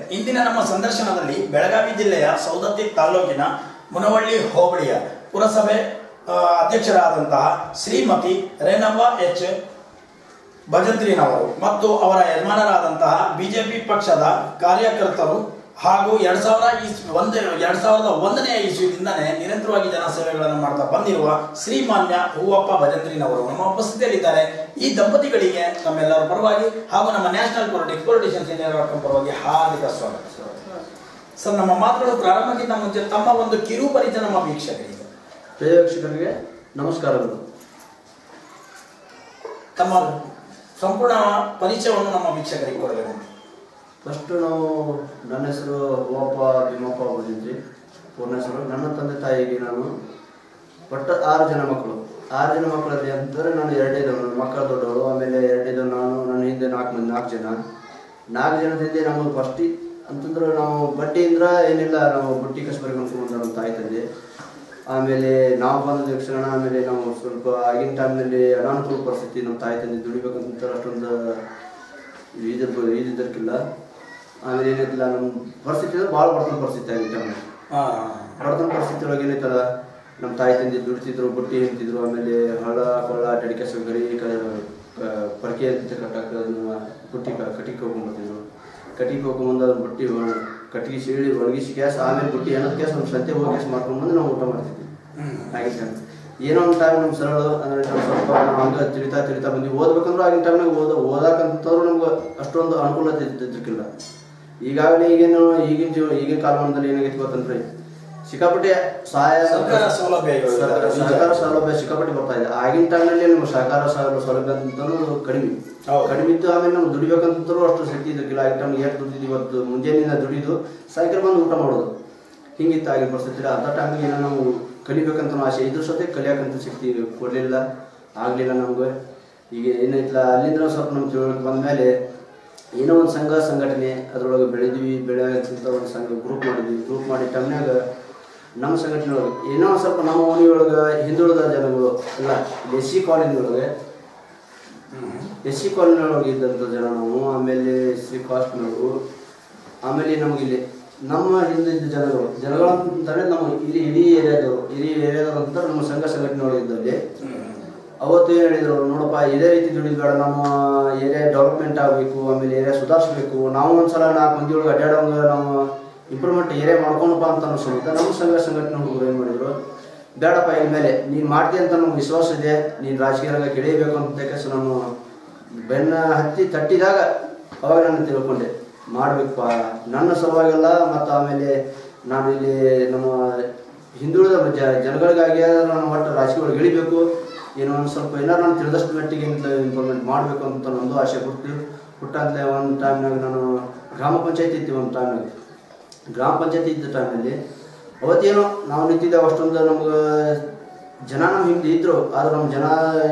ಇಂದಿನ ನಮ್ಮ ಸಂದರ್ಶನದಲ್ಲಿ ಬೆಳಗಾವಿ ಜಿಲ್ಲೆಯ ಸೌದತ್ತಿ ತಾಲೂಕಿನ ಮುನವಳ್ಳಿ ಹೋಬಳಿಯ ಪುರಸಭೆ ಆ, ಅಧ್ಯಕ್ಷರಾದಂತಹ ಶ್ರೀಮತಿ ರೇಣವ್ವ ಎಚ್ ಭಜಂತ್ರಿನವರು ಮತ್ತು ಅವರ ಯಜಮಾನರಾದಂತಹ ಬಿಜೆಪಿ ಪಕ್ಷದ ಕಾರ್ಯಕರ್ತರು ಹಾಗೂ ಎರಡ್ ಸಾವಿರ ಇಸ್ ಒಂದ ಎರಡ್ ಸಾವಿರದ ಒಂದನೆಯ ಇಸ್ವಿದಿಂದನೇ ನಿರಂತರವಾಗಿ ಜನಸೇವೆಗಳನ್ನು ಮಾಡ್ತಾ ಬಂದಿರುವ ಶ್ರೀಮಾನ್ಯ ಹೂವಪ್ಪ ಭಜಂತ್ರಿನವರು ನಮ್ಮ ಉಪಸ್ಥಿತಿಯಲ್ಲಿದ್ದಾರೆ ಈ ದಂಪತಿಗಳಿಗೆ ನಮ್ಮೆಲ್ಲರ ಪರವಾಗಿ ಹಾಗೂ ನಮ್ಮ national politics politicians India dot com ಪರವಾಗಿ ಹಾರ್ದಿಕ ಸ್ವಾಗತ ಸರ್ ನಮ್ಮ ಮಾತುಗಳು ಪ್ರಾರಂಭಕ್ಕಿಂತ ಮುಂಚೆ ತಮ್ಮ ಒಂದು ಕಿರು ಪರಿಚಯ ನಮ್ಮ ವೀಕ್ಷಕರಿಗೆ ಪ್ರೇಕ್ಷಕರಿಗೆ ನಮಸ್ಕಾರಗಳು ತಮ್ಮ ಸಂಪೂರ್ಣ ಪರಿಚಯವನ್ನು ನಮ್ಮ ವೀಕ್ಷಕರಿಗೆ ಕೊಡಬೇಕು ಫಸ್ಟ್ ನಾವು ನನ್ನ ಹೆಸರು ಓಪ ಭೀಮಪ್ಪ ಬಂದಿದ್ರಿ ಪೂರ್ಣ ಹೆಸರು ನನ್ನ ತಂದೆ ತಾಯಿಗೆ ನಾನು ಒಟ್ಟು ಆರು ಜನ ಮಕ್ಕಳು ಆರು ಜನ ಮಕ್ಕಳಲ್ಲಿ ಅಂತಂದ್ರೆ ನಾನು ಎರಡೇದವನು ಮಕ್ಕಳು ದೊಡ್ಡವರು ಆಮೇಲೆ ಎರಡೇದವ ನಾನು ನನ್ನ ಹಿಂದೆ ನಾಲ್ಕು ಮಂದಿ ನಾಲ್ಕು ಜನ ನಾಲ್ಕು ಜನದ ಹಿಂದೆ ನಮಗೆ ಫಸ್ಟ್ ಅಂತಂದ್ರೆ ನಾವು ಬಡ್ಡಿಯಿಂದ ಏನಿಲ್ಲ ನಾವು ಬುಟ್ಟಿ ಕಸ್ಬರಿಗೆ ಅನ್ಕೊಂಡು ನಮ್ಮ ತಾಯಿ ತಂದೆ ಆಮೇಲೆ ನಾವು ಬಂದ ತಕ್ಷಣ ಆಮೇಲೆ ನಾವು ಸ್ವಲ್ಪ ಆಗಿನ ಟೈಮ್ನಲ್ಲಿ ಅನಾನುಕೂಲ ಪರಿಸ್ಥಿತಿ ನಮ್ಮ ತಾಯಿ ತಂದೆ ದುಡಿಬೇಕಂತ ಅಷ್ಟೊಂದು ಇದು ಇದಿದ್ದಕ್ಕಿಲ್ಲ ಆಮೇಲೆ ಏನೈತಿಲ್ಲ ನಮ್ಮ ಪರಿಸ್ಥಿತಿ ಅಂದ್ರೆ ಭಾಳ ಬಡತನ ಪರಿಸ್ಥಿತಿ ಆಗಿತ್ತು ಟೈಮ್ನಲ್ಲಿ ಹಾ ಬಡತನ ಪರಿಸ್ಥಿತಿ ಒಳಗೆ ಏನೈತಲ್ಲ ನಮ್ಮ ತಾಯಿ ತಂದೆ ದುಡಿತಿದ್ರು ಬುಟ್ಟಿ ಹಿಂತಿದ್ರು ಆಮೇಲೆ ಹಳ್ಳ ಕೊಳ್ಳ ಡಡಿಕೆಸ ಗರಿ ಪರಕೆ ಅಂತ ಕಟ್ಟಕ್ಕೆ ಅದನ್ನ ಬುಟ್ಟಿ ಕ- ಕಟ್ಟಿಗೆ ಹೋಗ್ಕೊಂಡ್ಬರ್ತಿದ್ರು ಕಟ್ಟಿಗೆ ಹೋಗ್ಕೊಂಬಂದು ಅದನ್ನ ಬುಟ್ಟಿ ಒಣ- ಕಟ್ಟಿಗೆ ಸೀಳಿ ಒಣಗಿಸಿ ಗ್ಯಾಸ್ ಆಮೇಲೆ ಬುಟ್ಟಿ ಏನದ ಗ್ಯಾಸ್ ನಮ್ಮ ಸಂತೆ ಹೋಗಿ ಗ್ಯಾಸ್ ಮಾಡ್ಕೊಂಡ್ಬಂದು ನಾವು ಊಟ ಮಾಡ್ತಿದ್ವಿ ಆಗಿನ ಟೈಮ್ ಏನೋ ಒಂದು ಟೈಮ್ ನಮ್ಮ ಸರಳ ಅಂದ್ರೆ ನಾವು ಸ್ವಲ್ಪ ನಾವು ಹಂಗೆ ತಿಳಿತಾ ತಿಳಿತಾ ಬಂದ್ವಿ ಓದ್ಬೇಕಂದ್ರೆ ಆಗಿನ ಟೈಮ್ನಾಗ ಓದ ಓದಾಕಂತವ್ರು ನಮ್ಗೆ ಅಷ್ಟೊಂದು ಅನುಕೂಲತೆ ಇದ್ದಿರ್ಕಿಲ್ಲ ಈಗಾಗಲೇ ಈಗಿನ ಈಗಿನ ಜೀವ ಈಗಿನ ಕಾಲಮಾನದಲ್ಲಿ ಏನಾಗೈತಿ ಗೊತ್ತಂದ್ರೆ ಸಿಕ್ಕಾಪಟ್ಟೆ ಸಹಾಯ ಸರ್ಕಾರ ಸೌಲಭ್ಯಗಳು ಸರ್ಕಾರ- ಸರ್ಕಾರ ಸೌಲಭ್ಯ ಸಿಕ್ಕಾಪಟ್ಟೆ ಬರ್ತಾ ಇದೆ ಆಗಿನ ಟೈಮ್ನಲ್ಲಿ ನಮ್ಮ ಸರ್ಕಾರ ಸೌಲಭ್ಯ ಸೌಲಭ್ಯ ಅಂತಂದ್ರೂ ಕಡಿಮೆ ಹೌದು. ಕಡಿಮೆ ಇತ್ತು ಆಮೇಲೆ ನಾವು ದುಡಿಬೇಕಂತಂದ್ರೂ ಅಷ್ಟು ಶಕ್ತಿ ಇದ್ದಿಲ್ಲ ಆಗಿನ ಟೈಮ್ ಎಷ್ಟು ದುಡಿದು ಇವತ್ತು ಮುಂಜಾನೆಯಿಂದ ದುಡಿದು ಸಾಯಂಕಾಲ ಬಂದು ಊಟ ಮಾಡೋದು ಹಿಂಗಿತ್ತು ಆಗಿನ ಪರಿಸ್ಥಿತಿ ಅಂತ ಟೈಮಿಗೆ ಏನೋ ನಾವು ಕಲಿಬೇಕಂತ ಆಸೆ ಇದ್ರ ಜೊತೆ ಕಲಿಯಾಕಂತ ಶಕ್ತಿ ಕೊಡಲಿಲ್ಲ ಆಗಲಿಲ್ಲ ನಮ್ಗೆ ಈಗ ಏನೈತಿಲ್ಲ ಅಲ್ಲಿಂದ ಸ್ವಲ್ಪ ನಮ್ಮ ತಿಳುವಳಿಕೆ ಬಂದಮೇಲೆ ಏನೋ ಒಂದು ಸಂಘ ಸಂಘಟನೆ ಅದರೊಳಗೆ ಬೆಳೆದ್ವಿ ಬೆಳೆಯಂತ ಒಂದು ಸಂಘ ಗ್ರೂಪ್ ಮಾಡಿದ್ವಿ ಗ್ರೂಪ್ ಮಾಡಿ ಟೈಮ್ನಾಗ ನಮ್ಮ ಸಂಘಟನೆ ಒಳಗೆ ಏನೋ ಒಂದು ಸ್ವಲ್ಪ ನಮ್ಮ ಓಣಿಯೊಳಗೆ ಹಿಂದುಳಿದ ಜನಗಳು ಎಲ್ಲ ಎಸ್ ಸಿ ಕಾಲನಿ ಒಳಗೆ ಎಸ್ ಸಿ ಕಾಲನಿ ಒಳಗೆ ಇದ್ದಂಥ ಜನ ನಾವು ಆಮೇಲೆ ಎಸ್ ಸಿ ಕಾಸ್ಟ್ನವರು ಆಮೇಲೆ ನಮಗಿಲ್ಲಿ ನಮ್ಮ ಹಿಂದೆ ಇದ್ದ ಜನಗಳು ಜನಗಳು ಅಂತಂದ್ರೆ ನಮ್ಮ ಇಲ್ಲಿ ಇಡೀ ಏರಿಯಾದವರು ಇಡೀ ಏರಿಯಾದವರು ಅಂತ ನಮ್ಮ ಸಂಘ ಸಂಘಟನೆ ಒಳಗೆ ಇದ್ದಲ್ಲಿ ಅವತ್ತು ಏನು ಹೇಳಿದ್ರು ನೋಡಪ್ಪ ಇದೇ ರೀತಿ ದುಡಿದು ಬೇಡ ನಮ್ಮ ಏರಿಯಾ ಡೆವಲಪ್ಮೆಂಟ್ ಆಗಬೇಕು ಆಮೇಲೆ ಏರಿಯಾ ಸುಧಾರಿಸ್ಬೇಕು ನಾವು ಒಂದ್ಸಲ ನಾಲ್ಕು ಮಂದಿ ಒಳಗೆ ಅಡ್ಡಾಡೋಂಗ ನಾವು ಇಂಪ್ರೂವ್ಮೆಂಟ್ ಏರಿಯಾ ಮಾಡ್ಕೊಂಡಪ್ಪ ಅಂತ ಅನ್ಸೋದು ನಮ್ಮ ಸಂಘ ಸಂಘಟನೆ ಹುಡುಗರು ಏನು ಮಾಡಿದ್ರು ಬೇಡಪ್ಪ ಇನ್ಮೇಲೆ ನೀನು ಮಾಡ್ತೀಯ ಅಂತ ನಮ್ಗೆ ವಿಶ್ವಾಸ ಇದೆ ನೀನು ರಾಜಕೀಯ ರಂಗ ಕೆಳಿಬೇಕು ಅಂತ ಕೆಲಸ ನಾನು ಬೆನ್ನ ಹತ್ತಿ ತಟ್ಟಿದಾಗ ಅವಾಗ ನಾನು ತಿಳ್ಕೊಂಡೆ ಮಾಡ್ಬೇಕಪ್ಪ ನನ್ನ ಸಲುವಾಗೆಲ್ಲ ಮತ್ತು ಆಮೇಲೆ ನಾನು ಇಲ್ಲಿ ನಮ್ಮ ಹಿಂದುಳಿದ ಜ ಜನಗಳಿಗಾಗಿ ನಾನು ಒಟ್ಟು ರಾಜಕೀಯ ಒಳಗೆ ಇಳಿಬೇಕು ಏನೋ ಒಂದು ಸ್ವಲ್ಪ ಏನಾರು ನಾನು ತಿಳಿದಷ್ಟು ಮಟ್ಟಿಗೆ ಇಂಪ್ರೂವ್ಮೆಂಟ್ ಮಾಡಬೇಕು ಅಂತ ಒಂದು ಆಸೆ ಹುಟ್ಟು ಹುಟ್ಟಂತಲೇ ಒಂದು ಟೈಮ್ನಾಗ ನಾನು ಗ್ರಾಮ ಪಂಚಾಯತಿ ಇತ್ತು ಒಂದು ಟೈಮ್ನಾಗ ಗ್ರಾಮ ಪಂಚಾಯತಿ ಇದ್ದ ಟೈಮಲ್ಲಿ ಅವತ್ತೇನೋ ನಾವು ನಿಂತಿದ್ದೇವೆ ಅಷ್ಟೊಂದು ನಮ್ಗೆ ಜನ ನಮ್ಮ ಹಿಂದೆ ಇದ್ರು ಆದ್ರೆ ನಮ್ಮ ಜನ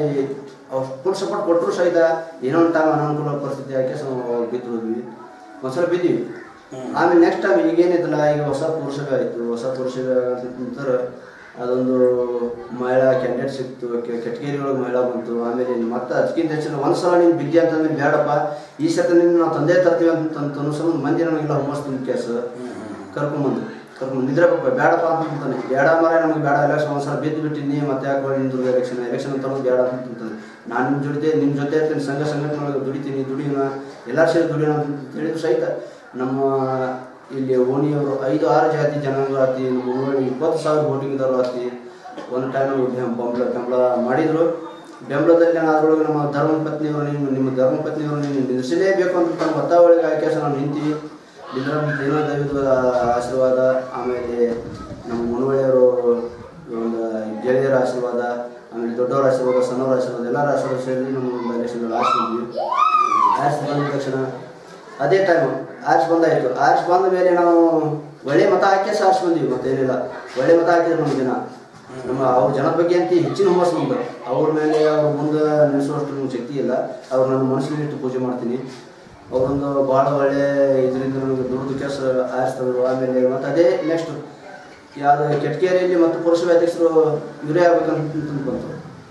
ಫುಲ್ ಸಪೋರ್ಟ್ ಕೊಟ್ಟರು ಸಹಿತ ಏನೋ ಒಂದು ಟೈಮ್ ಅನಾನುಕೂಲ ಪರಿಸ್ಥಿತಿ ಯಾಕೆ ಬಿದ್ದು ಹೋದ್ವಿ ಒಂದ್ಸಲ ಬಿದ್ದೀವಿ ಆಮೇಲೆ ನೆಕ್ಸ್ಟ್ ಟೈಮ್ ಈಗ ಏನಿತ್ತಲ್ಲ ಈಗ ಹೊಸ ಪುರುಷಭೆ ಆಯಿತು ಹೊಸ ಪುರುಷಭೆ ನಂತರ ಅದೊಂದು ಮಹಿಳಾ ಕ್ಯಾಂಡಿಡೇಟ್ ಸಿಕ್ತು ಕೆ- ಕೆಟಗರಿ ಒಳಗೆ ಮಹಿಳಾ ಬಂತು ಆಮೇಲೆ ಇನ್ನು ಮತ್ತೆ ಅದಕ್ಕಿಂತ ಹೆಚ್ಚಿನ ಒಂದ್ಸಲ ನೀನು ಬಿದ್ದಿ ಅಂತಂದ್ರೆ ಬೇಡಪ್ಪ ಈ ಸತಿ ನಿನ್ನ ನಾವು ತಂದೆ ತರ್ತೀವಿ ಅಂತ ಅಂತ ಅನ್ನಿಸೋ ಮಂದಿ ನಮಗೆಲ್ಲ ಹುಮ್ಮಸ್ ತುಂಬ ಕೇಸ್ ಕರ್ಕೊಂಬಂದು ಕರ್ಕೊಂಡು ನಿದ್ರಪ್ಪ ಬೇಡಪ್ಪ ಅಂತ ಅಂತಾನೆ ಬೇಡ ಮರ ನಮ್ಗೆ ಬೇಡ ಎಲೆಕ್ಷನ್ ಒಂದ್ಸಲ ಬಿದ್ದು ಬಿಟ್ಟಿನಿ ಮತ್ತೆ ಯಾಕೆ ಹೊಳ್ಳಿ ನಿಂದ್ರು ಎಲೆಕ್ಷನ್ ಎಲೆಕ್ಷನ್ ಅಂತ ಅನ್ನೋದು ಬೇಡ ಅಂತ ಅಂತಾನೆ ನಾನು ನಿಮ್ಮ ಜೊತೆ ನಿಮ್ಮ ಜೊತೆ ಇರ್ತೀನಿ ಸಂಘ ಸಂಘಟನೆ ಒಳಗೆ ದುಡಿತೀನಿ ದುಡಿಯೋಣ ಎಲ್ಲರೂ ಸೇರಿ ದುಡಿಯೋಣ ಅಂತ ಹೇಳಿದ್ರು ಸಹಿತ ನಮ್ಮ ಇಲ್ಲಿ ಓಣಿಯವರು ಐದು ಆರು ಜಾತಿ ಜನಾಂಗ ಆತಿ ನಮ್ಮ ಊರಲ್ಲಿ ಇಪ್ಪತ್ತು ಸಾವಿರ ವೋಟಿಂಗ್ದವರು ಆತಿ ಒಂದು ಟೈಮ್ ಬೆಂಬಲ ಬೆಂಬಲ ಮಾಡಿದ್ರು ಬೆಂಬಲದಲ್ಲಿ ನಾನು ಅದರೊಳಗೆ ನಮ್ಮ ಧರ್ಮ ಪತ್ನಿಯವರು ನೀವು ನಿಮ್ಮ ಧರ್ಮ ಪತ್ನಿಯವರು ನೀವು ನಿಲ್ಲಿಸಲೇಬೇಕು ಅಂತ ತಮ್ಮ ಒತ್ತಾವಳಿಗೆ ಆಯ್ಕೆ ನಾವು ನಿಂತೀವಿ ಇದರ ಏನೋ ದೈವದ ಆಶೀರ್ವಾದ ಆಮೇಲೆ ನಮ್ಮ ಮುನುವಳಿಯವರು ಒಂದು ಗೆಳೆಯರ ಆಶೀರ್ವಾದ ಆಮೇಲೆ ದೊಡ್ಡವರ ಆಶೀರ್ವಾದ ಸಣ್ಣವರ ಆಶೀರ್ವಾದ ಎಲ್ಲರ ಆಶೀರ್ವಾದ ಸೇರಿ ನಮ್ಮ ಒಂದು ಎಲೆಕ್ಷನ್ಗಳು ಆರಿಸಿದ್ವಿ ಆರಿಸಿ ಬಂದ ತಕ್ಷಣ ಅದೇ ಟೈಮು ಆರಿಸಿ ಬಂದಾಯಿತು ಆರಿಸಿ ಬಂದ ಮೇಲೆ ನಾವು ಒಳ್ಳೆ ಮತ ಹಾಕಿ ಆರಿಸಿ ಬಂದೀವಿ ಮತ್ತೇನಿಲ್ಲ ಒಳ್ಳೆ ಮತ ಹಾಕಿದ್ರು ನಮ್ಮ ಜನ ನಮ್ಮ ಅವ್ರ ಜನದ ಬಗ್ಗೆ ಅಂತ ಹೆಚ್ಚಿನ ಹುಮ್ಮಸ್ ನಮ್ದು ಅವ್ರ ಮೇಲೆ ಅವ್ರ ಮುಂದೆ ನೆನೆಸುವಷ್ಟು ನಮ್ಗೆ ಶಕ್ತಿ ಇಲ್ಲ ಅವ್ರು ನನ್ನ ಮನಸ್ಸಿನಲ್ಲಿ ಇಟ್ಟು ಪೂಜೆ ಮಾಡ್ತೀನಿ ಅವರೊಂದು ಭಾಳ ಒಳ್ಳೆ ಇದರಿಂದ ನನಗೆ ದುಡ್ದು ಕೆಲಸ ಆರಿಸ್ತದ್ರು ಆಮೇಲೆ ಮತ್ತು ಅದೇ ನೆಕ್ಸ್ಟ್ ಯಾವುದು ಕೆಟ್ಕೇರಿಯಲ್ಲಿ ಮತ್ತು ಪುರಸಭೆ ಅಧ್ಯಕ್ಷರು ಇವರೇ ಆಗ್ಬೇಕಂತ ಬಂತು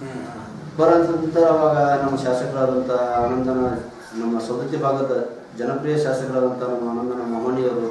ಬರೋಂಥ ಅವಾಗ ನಮ್ಮ ಶಾಸಕರಾದಂಥ ಆನಂದನ ನಮ್ಮ ಸೌದತ್ತಿ ಭಾಗದ ಜನಪ್ರಿಯ ಶಾಸಕರಾದಂಥ ನಮ್ಮ ಆನಂದನ ಮಾಮಣಿಯವರು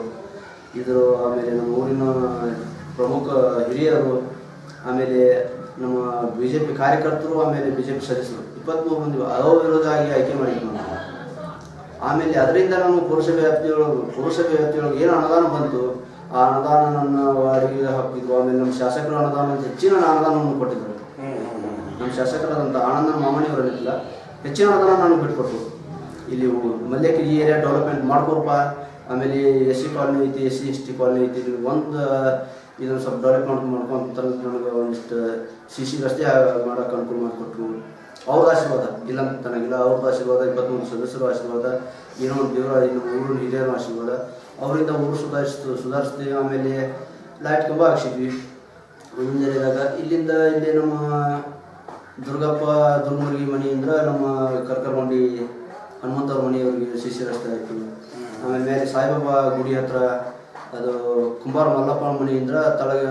ಇದ್ರ ಆಮೇಲೆ ನಮ್ಮ ಊರಿನ ಪ್ರಮುಖ ಹಿರಿಯರು ಆಮೇಲೆ ನಮ್ಮ ಬಿ ಜೆ ಪಿ ಕಾರ್ಯಕರ್ತರು ಆಮೇಲೆ ಬಿ ಜೆ ಪಿ ಸದಸ್ಯರು ಇಪ್ಪತ್ತ್ಮೂರು ಮಂದಿ ಅವಿರೋಧವಾಗಿ ಆಯ್ಕೆ ಮಾಡಿದ್ವಿ ನಾವು ಆಮೇಲೆ ಅದರಿಂದ ನಾನು ಪುರಸಭೆ ವ್ಯಾಪ್ತಿಯೊಳಗೆ ಪುರಸಭೆ ವ್ಯಾಪ್ತಿಯೊಳಗೆ ಏನು ಅನುದಾನ ಬಂತು ಆ ಅನುದಾನ ನನ್ನ ವಾರ್ಡಿಗೆ ಹಾಕಿದ್ರು ಆಮೇಲೆ ನಮ್ಮ ಶಾಸಕರು ಅನುದಾನ ಹೆಚ್ಚಿನ ಅನುದಾನವನ್ನು ಕೊಟ್ಟಿದ್ದರು ನಮ್ಮ ಶಾಸಕರಾದಂಥ ಆನಂದನ ಮಾಮಣಿಯವರಲ್ಲಿಲ್ಲ ಹೆಚ್ಚಿನ ಅನುದಾನ ನಾನು ಬಿಟ್ಕೊಟ್ರು ಇಲ್ಲಿ ಉ- ಮಲ್ಯಕ್ಕೆ ಈ ಏರಿಯಾ ಡೆವಲಪ್ಮೆಂಟ್ ಮಾಡ್ಕೊರಪ್ಪ ಆಮೇಲೆ ಎಸ್ ಸಿ ಕಾಲನಿ ಐತಿ S C S T colony ಐತಿ ಇಲ್ಲಿ ಒಂದು ಇದನ್ನು ಸ್ವಲ್ಪ ಡೆವಲಪ್ಮೆಂಟ್ ಮಾಡ್ಕೊಂತ ನನಗೆ ಒಂದಿಷ್ಟು ಸಿ ಸಿ ರಸ್ತೆ ಮಾಡೋಕೆ ಅನುಕೂಲ ಮಾಡಿಕೊಟ್ರು ಅವ್ರ ಆಶೀರ್ವಾದ ಇಲ್ಲ ಅಂತ ನನಗಿಲ್ಲ ಅವ್ರದ್ದು ಆಶೀರ್ವಾದ ಇಪ್ಪತ್ತ್ಮೂರು ಸದಸ್ಯರ ಆಶೀರ್ವಾದ ಏನೋ ಒಂದು ದೇವರ ಇನ್ನು ಊರಿನ ಹಿರಿಯರ ಆಶೀರ್ವಾದ ಅವರಿಂದ ಊರು ಸುಧಾರಿಸ್ತು ಸುಧಾರಿಸ್ತೀವಿ ಆಮೇಲೆ ಲೈಟ್ ಕಂಬ ಹಾಕ್ಸಿದ್ವಿ ಮುಂಜಾನೆದಾಗ ಇಲ್ಲಿಂದ ಇಲ್ಲಿ ನಮ್ಮ ದುರ್ಗಪ್ಪ ದುರ್ಮುರ್ಗಿ ಮನೆಯಿಂದ ನಮ್ಮ ಕರ್ಕರ್ಮಂಡಿ ಹನುಮಂತವ್ರ ಮನೆಯವ್ರಿಗೆ ಶಿಶಿ ರಸ್ತೆ ಆಯಿತು ಆಮೇಲೆ ಮೇಲೆ ಸಾಯಿಬಾಬಾ ಗುಡಿ ಹತ್ರ ಅದು ಕುಂಬಾರ ಮಲ್ಲಪ್ಪ ಮನೆಯಿಂದ ತಳಗ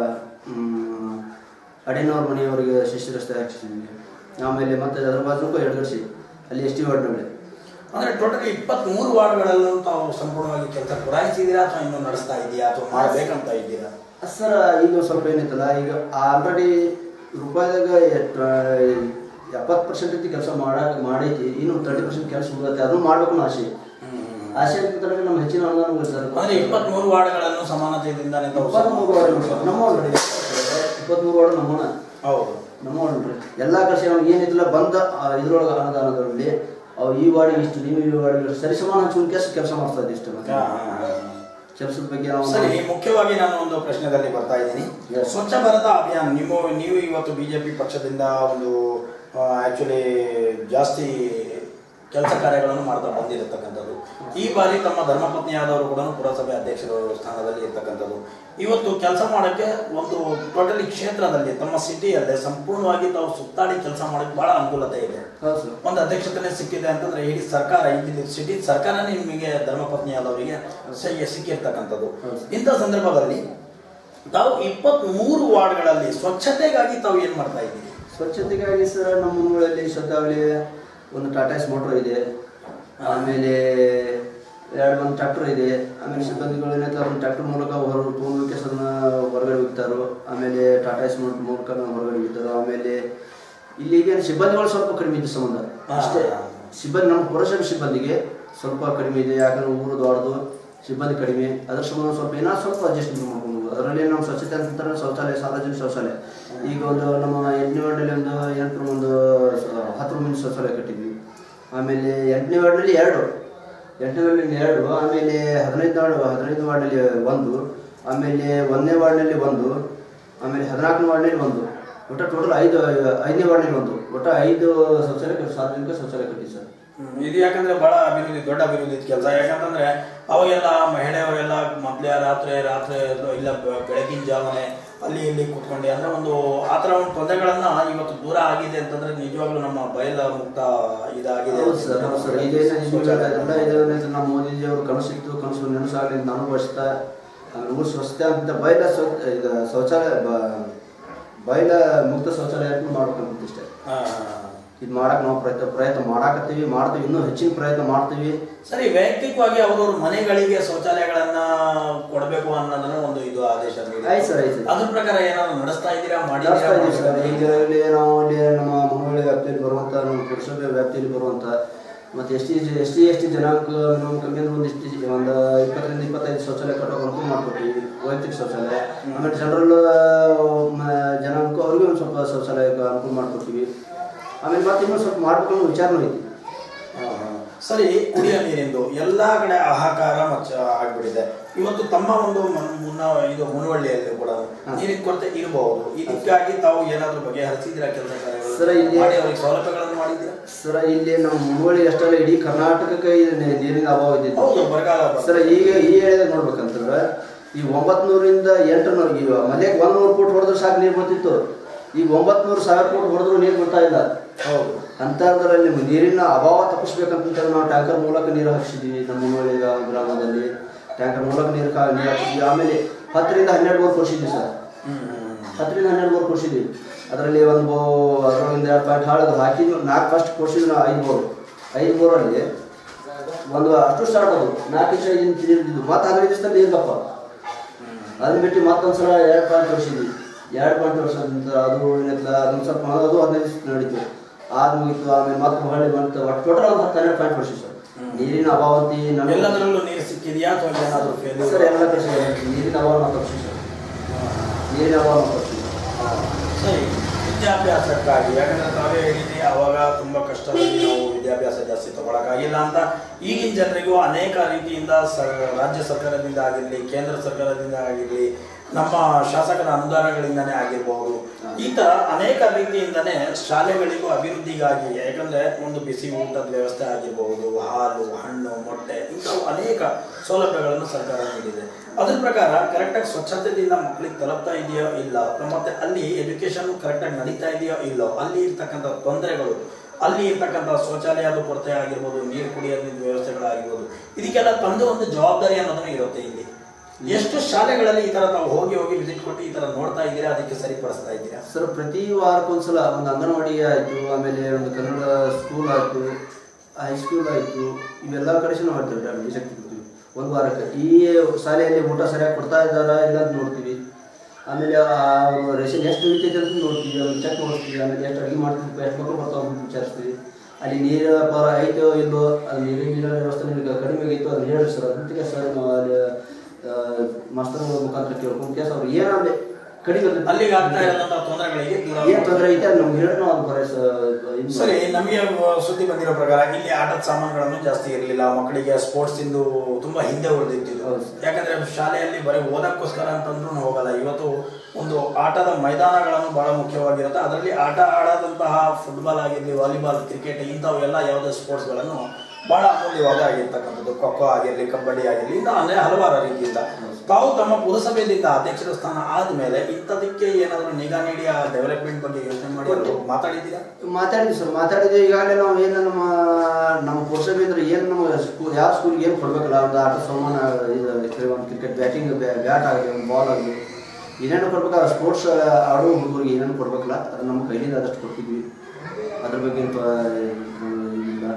ಮ್, ಅಡಿನವ್ರ ಮನೆಯವರಿಗೆ ಶಿಶಿ ರಸ್ತೆ ಹಾಕ್ಸಿದ್ವಿ ಆಮೇಲೆ ಮತ್ತೆ ಅದ್ರ ಬಾಜುಕು ಎಡಗಡ್ಸಿ ಅಲ್ಲಿ ಎಸ್ ಟಿ ವಾರ್ಡ್ನಲ್ಲಿ ಅಂದ್ರೆ ಟೋಟಲ್ ಇಪ್ಪತ್ತ್ ಮೂರು ವಾರ್ಡ್ಗಳಲ್ಲೂ ತಾವು ಸಂಪೂರ್ಣವಾಗಿ ಕೆಲಸ ಪುರಾಯಿಸಿದ್ದೀರಾ ಅಥವಾ ಇನ್ನೂ ನಡೆಸ್ತಾ ಇದೆಯಾ ಅಥವಾ ಮಾಡಬೇಕಂತ ಇದ್ದೀರಾ ಸರ್ ಈಗ ಸ್ವಲ್ಪ ಏನೈತಲ್ಲ ಈಗ ಆಲ್ರೆಡಿ ರೂಪಾಯಿದಾಗ ಎಪ್ಪತ್ತು ಪರ್ಸೆಂಟ್ ಐತಿ ಕೆಲಸ ಮಾಡಕ್ ಮಾಡೈತಿ ಇನ್ನು ತರ್ಟಿ ಪರ್ಸೆಂಟ್ ಕೆಲಸ ಉಳಿದೈತಿ ಅದನ್ನು ಮಾಡ್ಬೇಕು ಅನ್ನೋ ಆಸೆ ಆಸೆ ಅಂತ ನಮ್ಮ ಹೆಚ್ಚಿನ ಅನುದಾನ ಉಳಿತಾರೆ ಅಂದ್ರೆ ಇಪ್ಪತ್ತ್ ಮೂರು ವಾರ್ಡ್ಗಳನ್ನು ಸಮಾನತೆಯಿಂದಾನೆ ತಾವು ಇಪ್ಪತ್ಮೂರು ವಾರ್ಡ್ ನಮ್ಮ ವಾರ್ಡ್ ಇಪ್ಪತ್ಮೂರು ವಾರ್ಡ್ ನಮ್ಮನ ಹೌದು ನಮ್ಮ ವಾರ್ಡ್ ನೋಡ್ರಿ ಎಲ್ಲ ಕಡೆ ನಮ್ಗೆ ಏನಿದ್ದಿಲ್ಲ ಬಂದ ಆ ಇದ್ರೊಳಗೆ ಅನುದಾನದಲ್ಲಿ ಅವು ಈ ವಾರ್ಡಿಗೆ ಇಷ್ಟು ನೀವು ಈ ವಾರ್ಡಿಗೆ ಇಷ್ಟು ಸರಿ ಸಮಾನ ಹಂಚ್ಕೊಂಡು ಕೆಲಸ ಕೆಲಸ ಮಾಡ್ತಾ ಇದ್ದೀವಿ ಇಷ್ಟು ಹಾ, ಹಾ, ಹಾ. ಕೆಲಸದ ಬಗ್ಗೆ ನಾವು ಸರಿ ಮುಖ್ಯವಾಗಿ ನಾನು ಒಂದು ಪ್ರಶ್ನೆದಲ್ಲಿ ಬರ್ತಾ ಇದ್ದೀನಿ Yes. ಸ್ವಚ್ಛ ಭಾರತ ಅಭಿಯಾನ ನಿಮ್ಮ ನೀವು ಇವತ್ತು ಬಿಜೆಪಿ ಪಕ್ಷದಿಂದ ಒಂದು ಆಕ್ಚುಲಿ ಜಾಸ್ತಿ ಕೆಲಸ ಕಾರ್ಯಗಳನ್ನು ಮಾಡ್ತಾ ಬಂದಿರತಕ್ಕಂಥದ್ದು ಈ ಬಾರಿ ತಮ್ಮ ಧರ್ಮಪತ್ನಿಯಾದವರು ಕೂಡ ಪುರಸಭೆ ಅಧ್ಯಕ್ಷರ ಸ್ಥಾನದಲ್ಲಿ ಇರ್ತಕ್ಕಂಥದ್ದು ಇವತ್ತು ಕೆಲಸ ಮಾಡೋಕ್ಕೆ ಒಂದು ಟೋಟಲಿ ಕ್ಷೇತ್ರದಲ್ಲಿ ತಮ್ಮ ಸಿಟಿಯಲ್ಲೇ ಸಂಪೂರ್ಣವಾಗಿ ತಾವು ಸುತ್ತಾಡಿ ಕೆಲಸ ಮಾಡೋಕ್ಕೆ ಬಹಳ ಅನುಕೂಲತೆ ಇದೆ ಹೌದು ಸರ್ ಒಂದು ಅಧ್ಯಕ್ಷತೆನೇ ಸಿಕ್ಕಿದೆ ಅಂತಂದ್ರೆ ಇಡೀ ಸರ್ಕಾರ ಇಲ್ಲಿ ಸಿಟಿ ಸರ್ಕಾರನೇ ನಿಮಗೆ ಧರ್ಮಪತ್ನಿಯಾದವರಿಗೆ ಸ- ಸಿಕ್ಕಿರ್ತಕ್ಕಂಥದ್ದು ಹೌದು. ಇಂಥ ಸಂದರ್ಭದಲ್ಲಿ ತಾವು ಇಪ್ಪತ್ತ್ ಮೂರು ವಾರ್ಡ್ಗಳಲ್ಲಿ ಸ್ವಚ್ಛತೆಗಾಗಿ ತಾವು ಏನ್ ಮಾಡ್ತಾ ಇದ್ದೀರಿ ಸ್ವಚ್ಛತೆಗಾಗಿ ಸರ್ ನಮ್ಮ ಊರಲ್ಲಿ ಶತಾವಳಿ ಒಂದು ಟಾಟಾಸ್ ಮೋಟ್ರ್ ಇದೆ ಆಮೇಲೆ ಎರಡು ಒಂದು ಟ್ರ್ಯಾಕ್ಟರ್ ಇದೆ ಆಮೇಲೆ ಸಿಬ್ಬಂದಿಗಳು ಏನೈತೆ ಅದನ್ನ ಟ್ರ್ಯಾಕ್ಟರ್ ಮೂಲಕ ಹೊರ ತೊಗೊಂಡೋಗಿ ಅದನ್ನ ಹೊರಗಡೆ ಹೋಗ್ತಾರೋ ಆಮೇಲೆ ಟಾಟಾಸ್ ಮೋಟ್ರ್ ಮೂಲಕ ನಾವು ಹೊರಗಡೆ ಹೋಗ್ತಾರೋ ಆಮೇಲೆ ಇಲ್ಲಿಗೆ ಸಿಬ್ಬಂದಿಗಳು ಸ್ವಲ್ಪ ಕಡಿಮೆ ಇದೆ ಸಂಬಂಧ ಅಷ್ಟೇ ಸಿಬ್ಬಂದಿ ನಮ್ಮ ಪುರಸಭೆ ಸಿಬ್ಬಂದಿಗೆ ಸ್ವಲ್ಪ ಕಡಿಮೆ ಇದೆ ಯಾಕಂದ್ರೆ ಊರು ದೊಡ್ಡದು ಸಿಬ್ಬಂದಿ ಕಡಿಮೆ ಅದ್ರ ಸಂಬಂಧ ಸ್ವಲ್ಪ ಏನಾದ್ರು ಸ್ವಲ್ಪ ಅಡ್ಜಸ್ಟ್ಮೆಂಟ್ ಮಾಡ್ಕೊಂಡು ಅದರಲ್ಲಿ ನಮ್ಮ ಸ್ವಚ್ಛತೆ ಅಂತಂದ್ರೆ ಶೌಚಾಲಯ ಸಾರ್ವಜನಿಕ ಶೌಚಾಲಯ ಈಗ ಒಂದು ನಮ್ಮ ಎಂಟನೇ ವಾರ್ಡಲ್ಲಿ ಒಂದು ಎಂಟು ಒಂದು ಸ- ಹತ್ತು ರೂಮಿನ ಶೌಚಾಲಯ ಕಟ್ಟಿದ್ವಿ ಆಮೇಲೆ ಎಂಟನೇ ವಾರ್ಡ್ನಲ್ಲಿ ಎರಡು ಎಂಟನೇ ವಾರ್ಡ್ನಲ್ಲಿ ಎರಡು ಆಮೇಲೆ ಹದಿನೈದು ವಾರ್ಡ್ ಹದಿನೈದು ವಾರ್ಡಲ್ಲಿ ಒಂದು ಆಮೇಲೆ ಒಂದನೇ ವಾರ್ಡ್ನಲ್ಲಿ ಒಂದು ಆಮೇಲೆ ಹದಿನಾಲ್ಕನೇ ವಾರ್ಡ್ನಲ್ಲಿ ಒಂದು ಒಟ್ಟು ಟೋಟಲ್ ಐದು ಐದನೇ ವಾರ್ಡ್ನಲ್ಲಿ ಒಂದು ಒಟ್ಟು ಐದು ಶೌಚಾಲಯ ಕಟ್ಟಿ- ಸಾರ್ವಜನಿಕ ಶೌಚಾಲಯ ಕಟ್ಟಿ ಸರ್ ಹ್ಮ್. ಇದು ಯಾಕಂದ್ರೆ ಬಹಳ ಅಭಿವೃದ್ಧಿ ದೊಡ್ಡ ಅಭಿವೃದ್ಧಿ ಕೆಲಸ ಯಾಕಂತಂದ್ರೆ ಅವಾಗೆಲ್ಲ ಮಹಿಳೆಯರೆಲ್ಲ ಮೊದಲೇ ರಾತ್ರಿ ರಾತ್ರಿ ಇಲ್ಲ ಬೆ- ಬೆಳಗಿನ ಜಾವನೆ ಅಲ್ಲಿ ಇಲ್ಲಿ ಕೂತ್ಕೊಂಡು ಅಂದ್ರೆ ಒಂದು ಆ ಥರ ಒಂದು ತೊಂದರೆಗಳನ್ನ ಇವತ್ತು ದೂರ ಆಗಿದೆ ಅಂತಂದ್ರೆ ನಿಜವಾಗ್ಲೂ ನಮ್ಮ ಬಯಲ ಮುಕ್ತ ಇದಾಗಿದೆ ಹೌದು ಸರ್ ಹೌದು ಸರ್ ಇದೇನು ಎಲ್ಲ ಇದರಲ್ಲಿ ನಮ್ಮ ಮೋದಿಜಿ ಅವರು ಕನಸಿತ್ತು ಕನಸು ನೆನಸಾಗಲಿ ಅಂತ ನಾನು ಬಯಸ್ತಾ ಆಮೇಲೆ ಊರು ಸ್ವಚ್ಛತೆ ಅಂತ ಬಯಲ ಸ್ವಚ್ಛ ಇದು ಶೌಚಾಲಯ ಬ- ಬಯಲ ಮುಕ್ತ ಶೌಚಾಲಯ ಮಾಡ್ಬೇಕಂತ ಇಷ್ಟೇ ಹಾ. ಇದು ಮಾಡಕ್ ನಾವು ಪ್ರಯತ್ನ ಪ್ರಯತ್ನ ಮಾಡಾಕತ್ತೀವಿ ಮಾಡ್ತೀವಿ ಇನ್ನೂ ಹೆಚ್ಚಿನ ಪ್ರಯತ್ನ ಮಾಡ್ತೀವಿ ಸರಿ ವೈಯಕ್ತಿಕವಾಗಿ ಅವ್ರವ್ರ ಮನೆಗಳಿಗೆ ಶೌಚಾಲಯಗಳನ್ನ ಕೊಡಬೇಕು ಅನ್ನೋದನ್ನ ಒಂದು ಇದು ಆದೇಶ ನೀಡಿದೆ. ಆಯ್ತು ಸರ್ ಆಯ್ತು ಸರ್ ಅದ್ರ ಪ್ರಕಾರ ಏನಾದ್ರು ನಡೆಸ್ತಾ ಇದ್ದೀರಾ ನಡೆಸ್ತಾ ಇದೀವಿ ಸರ್ ಮಾಡಿದ್ದೀರಾ ಈಗ ಇಲ್ಲಿ ನಾವು ಇಲ್ಲಿ ನಮ್ಮ ಮನವಳ್ಳಿ ವ್ಯಾಪ್ತಿಯಲ್ಲಿ ಬರುವಂಥ ನಮ್ಮ ಪುರಸಭೆ ವ್ಯಾಪ್ತಿಯಲ್ಲಿ ಬರುವಂಥ ಮತ್ತು S T S T S T ಜನಾಂಗ ನಾವು ಕಮ್ಮಿ ಅಂದ್ರೆ ಒಂದು ಇಷ್ಟು ಒಂದು ಇಪ್ಪತ್ತರಿಂದ ಇಪ್ಪತ್ತೈದು ಶೌಚಾಲಯ ಕಟ್ಟೋಕೆ ಅನುಕೂಲ ಮಾಡ್ಕೊಟ್ಟಿವಿ ವೈಯಕ್ತಿಕ ಶೌಚಾಲಯ ಆಮೇಲೆ ಜನರಲ್ ಜನಾಂಗ ಅವ್ರಿಗೂ ಒಂದು ಸ್ವಲ್ಪ ಶೌಚಾಲಯ ಅನುಕೂಲ ಮಾಡ್ಕೊಟ್ಟಿವಿ ಆಮೇಲೆ ಮತ್ತೆ ಇನ್ನೂ ಸ್ವಲ್ಪ ಮಾಡ್ಬೇಕು ಅನ್ನೋ ವಿಚಾರನೂ ಐತಿ ಹಾ, ಹಾ. ಸರಿ ಕುಡಿಯೋ ನೀರಿಂದು ಎಲ್ಲಾ ಕಡೆ ಹಾಹಾಕಾರ ಮಚ್ಚ ಆಗ್ಬಿಟ್ಟಿದೆ ಇವತ್ತು ತಮ್ಮ ಒಂದು ಮನ್- ಮುನ್ನ ಇದು ಮುನವಳ್ಳಿಯಲ್ಲಿ ಕೂಡ ನೀರಿನ ಕೊರತೆ ಇರಬಹುದು ಇದಕ್ಕಾಗಿ ತಾವು ಏನಾದ್ರು ಬಗೆಹರಿಸಿದಿರಾ ಕೆಲಸ ಸರ್, ಇಲ್ಲಿ- ಮಾಡಿ ಅವ್ರಿಗೆ ಸೌಲಭ್ಯಗಳನ್ನು ಮಾಡಿದ್ದೀರಾ ಸರ್ ಇಲ್ಲಿ ನಮ್ಮ ಮುನುವಳಿ ಅಷ್ಟಲ್ಲ ಇಡೀ ಕರ್ನಾಟಕಕ್ಕೆ ಇದು ನೀ- ನೀರಿನ ಅಭಾವ ಇದ್ದಿದ್ದು ಹೌದು ಬರಗಾಲ ಬಂತು. ಸರ್ ಈಗ ಈ ಏರಿಯಾದಾಗ ನೋಡ್ಬೇಕಂತಂದ್ರೆ ಈ ಒಂಬತ್ನೂರಿಂದ ಎಂಟುನೂರು ಈಗ ಮಲ್ಯಕ್ಕೆ ಒಂದು ನೂರು ಫೂಟ್ ಹೊಡೆದ್ರೆ ಸಾಕು ನೀರು ಬರ್ತಿತ್ತು ಈಗ ಒಂಬತ್ನೂರು ಸಾವಿರ ಫೂಟ್ ಹೊಡೆದ್ರು ನೀರು ಬರ್ತಾ ಇಲ್ಲ ಹೌದು ಅಂಥದ್ರಲ್ಲಿ ನೀರಿನ ಅಭಾವ ತಪ್ಪಿಸ್ಬೇಕಂತ ನಾವು ಟ್ಯಾಂಕರ್ ಮೂಲಕ ನೀರು ಹಾಕ್ಸಿದ್ವಿ ನಮ್ಮ ಮುನ್ನೋಳಿ ಗ್ರಾಮದಲ್ಲಿ ಟ್ಯಾಂಕರ್ ಮೂಲಕ ನೀರು ಕಾ ನೀರು ಹಾಕ್ಸಿದ್ವಿ ಆಮೇಲೆ ಹತ್ತರಿಂದ ಹನ್ನೆರಡು ಬೋರ್ ಕೊಡ್ಸಿದ್ವಿ ಸರ್ ಹ್ಮ್, ಹ್ಮ್, ಹ್ಮ್. ಹತ್ತರಿಂದ ಹನ್ನೆರಡು ಬೋರ್ ಕೊಡ್ಸಿದ್ವಿ ಅದರಲ್ಲಿ ಒಂದು ಬೋ ಅದರೊಳಗಿಂದ ಎರಡು ಪಾಯಿಂಟ್ ಹಾಳದು ಹಾಕಿದ್ವಿ ನಾಲ್ಕು ಫಸ್ಟ್ ಕೊಡ್ಸಿದ್ವಿ ನಾವು ಐದು ಬೋರ್ ಐದು ಬೋರಲ್ಲಿ ಒಂದು ಅಷ್ಟು ಸ್ಟಾರ್ಟ್ ಅದು ನಾಲ್ಕು ಇಂಚ್ ಐದು ಇಂಚ್ ನೀರಿದ್ದು ಮತ್ತೆ ಹದಿನೈದು ದಿವಸದಲ್ಲಿ ನೀರ್ಗಪ್ಪ ಅದನ್ನ ಬಿಟ್ಟು ಮತ್ತೊಂದ್ಸಲ ಎರಡು ಪಾಯಿಂಟ್ ವರ್ಷಿದ್ವಿ ಎರಡು ಪಾಯಿಂಟ್ ವರ್ಷದಿಂದ ಅದು ಏನೈತಲ್ಲ ಅದೊಂದು ಸ್ವಲ್ಪ ಅದು ಹದಿನೈದು ದಿವಸ ನಡೀತು ಆದ್ ಮುಗೀತು ಆಮೇಲೆ ಮತ್ತೆ ಹೊಳ್ಳಿ ಬಂತು ಒಟ್ಟು ಟೋಟಲ್ ಒಂದು ಹತ್ತು ಹನ್ನೆರಡು ಪಾಯಿಂಟ್ ವರ್ಷಿ ಸರ್ ನೀರಿನ ಅಭಾವಂತಿ ನಮ್ಮ ಎಲ್ಲದರಲ್ಲೂ ನೀರು ಸಿಕ್ಕಿದೆಯಾ ಅಥವಾ ಏನಾದರೂ ಫೇಲ್ಯೂರ್ ಸರ್ ಎಲ್ಲ ಕಡೆ ನೀರಿನ ಅಭಾವ ಮಾತ್ರ ವರ್ಷಿ ಸರ್ ನೀರಿನ ಅಭಾವ ಮಾತ್ರ ವರ್ಷಿ ಸರಿ ವಿದ್ಯಾಭ್ಯಾಸಕ್ಕಾಗಿ ಯಾಕಂದ್ರೆ ತಾವೇ ಹೇಳಿದ್ರಿ ಅವಾಗ ತುಂಬಾ ಕಷ್ಟದಲ್ಲಿ ನಾವು ವಿದ್ಯಾಭ್ಯಾಸ ಜಾಸ್ತಿ ತಗೊಳಕ್ಕಾಗಿಲ್ಲ ಅಂತ ಈಗಿನ ಜನರಿಗೂ ಅನೇಕ ರೀತಿಯಿಂದ ಸ ರಾಜ್ಯ ಸರ್ಕಾರದಿಂದ ಆಗಿರಲಿ ಕೇಂದ್ರ ಸರ್ಕಾರದಿಂದ ಆಗಿರಲಿ ನಮ್ಮ ಶಾಸಕರ ಅನುದಾನಗಳಿಂದನೇ ಆಗಿರಬಹುದು ಈ ತರ ಅನೇಕ ರೀತಿಯಿಂದನೇ ಶಾಲೆಗಳಿಗೂ ಅಭಿವೃದ್ಧಿಗಾಗಿ ಯಾಕಂದ್ರೆ ಒಂದು ಬಿಸಿ ಊಟದ ವ್ಯವಸ್ಥೆ ಆಗಿರಬಹುದು ಹಾಲು ಹಣ್ಣು ಮೊಟ್ಟೆ ಇಂಥವು ಅನೇಕ ಸೌಲಭ್ಯಗಳನ್ನು ಸರ್ಕಾರ ನೀಡಿದೆ ಅದ್ರ ಪ್ರಕಾರ ಕರೆಕ್ಟಾಗಿ ಸ್ವಚ್ಛತೆಯಿಂದ ಮಕ್ಕಳಿಗೆ ತಲುಪ್ತಾ ಇದೆಯೋ ಇಲ್ಲ ಮತ್ತೆ ಅಲ್ಲಿ ಎಜುಕೇಶನ್ ಕರೆಕ್ಟಾಗಿ ನಡೀತಾ ಇದೆಯೋ ಇಲ್ಲೋ ಅಲ್ಲಿ ಇರ್ತಕ್ಕಂಥ ತೊಂದರೆಗಳು ಅಲ್ಲಿ ಇರ್ತಕ್ಕಂಥ ಶೌಚಾಲಯದ ಕೊರತೆ ಆಗಿರ್ಬೋದು ನೀರು ಕುಡಿಯೋದ ವ್ಯವಸ್ಥೆಗಳಾಗಿರ್ಬೋದು ಇದಕ್ಕೆಲ್ಲ ತಂದು ಒಂದು ಜವಾಬ್ದಾರಿ ಅನ್ನೋದನ್ನು ಇರುತ್ತೆ ಇಲ್ಲಿ ಎಷ್ಟು ಶಾಲೆಗಳಲ್ಲಿ ಈ ತರ ತಾವು ಹೋಗಿ ಹೋಗಿ ವಿಸಿಟ್ ಕೊಟ್ಟು ಈ ತರ ನೋಡ್ತಾ ಇದ್ದೀರಾ ಅದಕ್ಕೆ ಸರಿಪಡಿಸ್ತಾ ಇದ್ದೀರಾ ಸರ್ ಪ್ರತಿ ವಾರಕ್ಕೊಂದ್ಸಲ ಒಂದು ಅಂಗನವಾಡಿ ಆಯಿತು ಆಮೇಲೆ ಒಂದು ಕನ್ನಡ ಸ್ಕೂಲ್ ಆಯಿತು ಹೈಸ್ಕೂಲ್ ಆಯಿತು ಇವೆಲ್ಲ ಕಡೆ ನಾವು ಮಾಡ್ತೀವಿ ಅಲ್ಲಿ ಶಕ್ತಿ ಕೊಡ್ತೀವಿ ಒಂದು ವಾರಕ್ಕೆ ಈ ಶಾಲೆಯಲ್ಲಿ ಊಟ ಸರಿಯಾಗಿ ಕೊಡ್ತಾ ಇದ್ದಾರಾ ಇಲ್ಲ ಅಂತ ನೋಡ್ತೀವಿ ಆಮೇಲೆ ಆ ರೇಷನ್ ಎಷ್ಟು ಉಳಿತೈತೆ ಅಂತ ನೋಡ್ತೀವಿ ಅದನ್ನ ಚೆಕ್ ಮಾಡಿಸ್ತೀವಿ ಆಮೇಲೆ ಎಷ್ಟು ಅಡುಗೆ ಮಾಡ್ತೀವಿ ಎಷ್ಟು ಮಕ್ಕಳು ಬರ್ತಾವ ಅಂತ ವಿಚಾರಿಸ್ತೀವಿ ಅಲ್ಲಿ ನೀರು ಪರ ಐತೋ ಇಲ್ಲೋ ಅದು ನೀರಿನ ನೀರಿನ ವ್ಯವಸ್ಥೆ ನಿಮಗೆ ಕಡಿಮೆ ಆಗೈತೋ ಅದನ್ನ ಹೇಳಿ ಸರ್ ಅದಕ್ಕೆ ಸರ್ ನಾವು ಅಲ್ಲಿ ಮಾಸ್ತರ್ಗಳ ಮುಖಾಂತರ ಕೇಳ್ಕೊಂಡು ಕೇಸ್ ಅವ್ರು ಏನಾದ್ರೆ ಕಡಿಮೆ ಇರ್ತೈತೆ. ಅಲ್ಲಿಗೆ ಆಗ್ತಾ ಇರೋದಂತ ತೊಂದರೆಗಳಿಗೆ ದೂರ ಏನ್ ತೊಂದರೆ ಐತೆ ಅದು ನಮ್ಗೆ ಹೇಳಿ ನಾವು ಅದು ಬರೀ ಸರಿ ನಮಗೆ ಸುದ್ದಿ ಬಂದಿರೋ ಪ್ರಕಾರ ಇಲ್ಲಿ ಆಟದ ಸಾಮಾನುಗಳನ್ನು ಜಾಸ್ತಿ ಇರಲಿಲ್ಲ ಮಕ್ಕಳಿಗೆ ಸ್ಪೋರ್ಟ್ಸ್ ಇಂದು ತುಂಬಾ ಹಿಂದೆ ಉಳಿದಿತ್ತು ಹೌದು. ಯಾಕಂದ್ರೆ ಶಾಲೆಯಲ್ಲಿ ಬರೀ ಓದಕ್ಕೋಸ್ಕರ ಅಂತಂದ್ರೂ ಹೋಗಲ್ಲ ಇವತ್ತು ಒಂದು ಆಟದ ಮೈದಾನಗಳನ್ನು ಬಹಳ ಮುಖ್ಯವಾಗಿರುತ್ತೆ ಅದರಲ್ಲಿ ಆಟ ಆಡದಂತಹ ಫುಟ್ಬಾಲ್ ಆಗಿರಲಿ ವಾಲಿಬಾಲ್ ಕ್ರಿಕೆಟ್ ಇಂಥವೆಲ್ಲ ಯಾವುದೇ ಸ್ಪೋರ್ಟ್ಸ್ಗಳನ್ನು ಬಹಳ ಅಮೂಲ್ಯವಾದ ಆಗಿರ್ತಕ್ಕಂಥದ್ದು ಖೋಖೋ ಆಗಿರಲಿ ಕಬಡ್ಡಿ ಆಗಿರಲಿ ಇನ್ನು ಅಂದರೆ ಹಲವಾರು ರೀತಿಯಿಂದ ತಾವು ತಮ್ಮ ಪುರಸಭೆಯಿಂದ ಅಧ್ಯಕ್ಷರ ಸ್ಥಾನ ಆದ್ಮೇಲೆ ಇಂಥದಕ್ಕೆ ಏನಾದರೂ ನಿಗಾ ನೀಡಿ ಆ ಡೆವಲಪ್ಮೆಂಟ್ ಬಗ್ಗೆ ಯೋಚನೆ ಮಾಡಿ ಅದು ಮಾತಾಡಿದ್ದೀರಾ ಮಾತಾಡಿದ್ವಿ ಸರ್ ಮಾತಾಡಿದ್ವಿ ಈಗಾಗಲೇ ನಾವು ಏನು ನಮ್ಮ ನಮ್ಮ ಪುರಸಭೆ ಅಂದ್ರೆ ಏನು ನಮ್ಮ ಸ್ಕೂಲ್ ಯಾವ ಸ್ಕೂಲ್ಗೆ ಏನು ಕೊಡ್ಬೇಕಲ್ಲ ಒಂದು ಆಟ ಸಾಮಾನು ಇದು ಒಂದು ಕ್ರಿಕೆಟ್ ಬ್ಯಾಟಿಂಗ್ ಬ್ಯಾಟ್ ಆಗಲಿ ಒಂದು ಬಾಲ್ ಆಗಲಿ ಏನೇನು ಕೊಡ್ಬೇಕಲ್ಲ ಸ್ಪೋರ್ಟ್ಸ್ ಆಡೋ ಹುಡುಗರಿಗೆ ಏನೇನು ಕೊಡ್ಬೇಕಲ್ಲ ಅದು ನಮ್ಮ ಕೈಲಿಂದ ಆದಷ್ಟು ಕೊಡ್ತಿದ್ವಿ ಅದ್ರ ಬಗ್ಗೆ ಏನ್ ಪ- ಇಲ್ಲ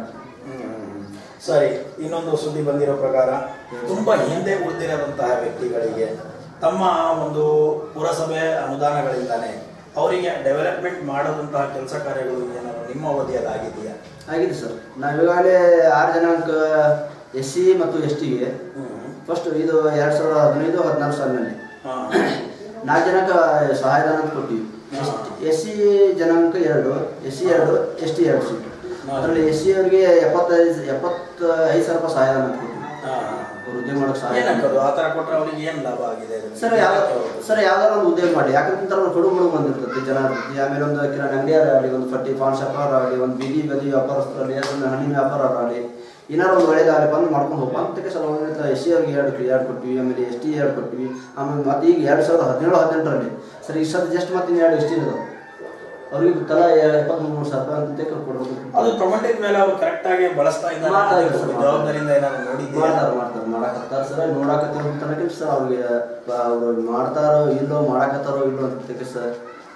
ಸರಿ ಇನ್ನೊಂದು ಸುದ್ದಿ ಬಂದಿರೋ ಪ್ರಕಾರ ತುಂಬಾ ಹಿಂದೆ ಉಳಿದಿರೋದಂತಹ ವ್ಯಕ್ತಿಗಳಿಗೆ ತಮ್ಮ ಒಂದು ಪುರಸಭೆ ಅನುದಾನಗಳಿಂದಾನೆ ಅವರಿಗೆ ಡೆವಲಪ್ಮೆಂಟ್ ಮಾಡೋದಂತಹ ಕೆಲಸ ಕಾರ್ಯಗಳು ಏನಾದ್ರು ನಿಮ್ಮ ಅವಧಿಯಲ್ಲಿ ಆಗಿದೆಯಾ ಆಗಿದೆ ಸರ್ ನಾವು ಈಗಾಗಲೇ ಆರು ಜನಾಂಕ ಎಸ್ ಸಿ ಮತ್ತು ಎಸ್ ಟಿಗೆ ಫಸ್ಟ್ ಇದು ಎರಡು ಸಾವಿರದ ಹದಿನೈದು ಹದಿನಾರು ಸಾಲಿನಲ್ಲಿ ಹಾ. ನಾಲ್ಕು ಜನಕ್ಕೆ ಸಹಾಯಧನ ಅಂತ ಕೊಟ್ಟಿವಿ ಎಸ್ ಸಿ ಜನಾಂಕ ಎರಡು ಎಸ್ ಸಿ ಎರಡು ಎಸ್ ಟಿ ಎರಡು ಸೀಟ್ ಅದರಲ್ಲಿ ಎಸ್ ಸಿ ಅವರಿಗೆ ಎಪ್ಪತ್ತೈದು ಎಪ್ಪತ್ತೈದು ಸಾವಿರ ರೂಪಾಯಿ ಸಹಾಯಧನ ಅಂತ ಕೊಟ್ಟಿವಿ ಹಾ. ಅವ್ರು ಉದ್ಯೋಗ ಮಾಡೋಕೆ ಸಹಾಯ ಏನಾಗ್ತದೆ ಆ ತರ ಕೊಟ್ರೆ ಅವ್ರಿಗೆ ಏನ್ ಲಾಭ ಆಗಿದೆ ಅದರಿಂದ? ಸರ್ ಯಾವ ಸರ್ ಯಾವ್ದಾರ ಒಂದು ಉದ್ಯೋಗ ಮಾಡಿ ಯಾಕಂದ್ರೆ ಒಂದು ಕಡು ಬಡು ಬಂದಿರ್ತದೆ ಜನ ಇರ್ತೈತಿ ಆಮೇಲೆ ಒಂದು ಕಿರಾಣಿ ಅಂಗಡಿಯಾರ ಆಗಲಿ ಒಂದು ಪಟ್ಟಿ ಪಾನ್ ಶಾಪ್ ಆಗಲಿ ಒಂದು ಬೀದಿ ಬದಿ ವ್ಯಾಪಾರಸ್ಥರಲ್ಲಿ ಒಂದು ಹಣ್ಣಿನ ವ್ಯಾಪಾರ ಆಗಲಿ ಏನಾರು ಒಂದು ಒಳ್ಳೇದಾಗಲಿ ಬಂದು ಮಾಡ್ಕೊಂಡು ಹೋಗ್ಬಾ ಅಂತಕ್ಕೆ ಸಲ ಒಂದು ಎಸ್ ಸಿ ಅವ್ರಿಗೆ ಎರಡು ಎರಡು ಕೊಟ್ಟಿವಿ ಆಮೇಲೆ ಎಸ್ ಟಿ ಎರಡು ಕೊಟ್ಟಿವಿ ಆಮೇಲೆ ಮತ್ತೆ ಈಗ ಎರಡು ಸಾವಿರದ ಹದಿನೇಳು ಹದಿನೆಂಟರಲ್ಲಿ ಸರ್ ಈಗ ಸರ್ ಜಸ್ಟ್ ಮತ್ತೆ ಇನ್ನು ಎರಡು ಎಸ್ ಟಿ ಇದಾವೆ ಅವ್ರಿಗೆ ತಲಾ ಎಪ್ಪತ್ಮೂರು ಸಾವಿರ ರೂಪಾಯಿ ಅಂತ ಕೊಡ್ಬೇಕು ಅದು ತಗೊಂಡಿದ ಮೇಲೆ ಅವ್ರು ಕರೆಕ್ಟ್ ಆಗಿ ಬಳಸ್ತಾ ಮಾಡ್ತಾ ಇದ್ದಾರೆ ಇದ್ದಾರೆ ಸರ್. ಜವಾಬ್ದಾರಿಯಿಂದ ಏನಾದ್ರು ನೋಡಿದ್ದೀರಾ ಮಾಡ್ತಾರೆ ಮಾಡ್ತಾರೆ ಮಾಡಕತ್ತಾರ ಸರ್ ನೋಡಕತ್ತಾರ ತನಕ ಸರ್ ಅವ್ರಿಗೆ ಪ- ಅವ್ರು ಮಾಡ್ತಾರೋ ಇಲ್ಲೋ ಮಾಡಕತ್ತಾರೋ ಇಲ್ಲೋ ಅಂತ ಸರ್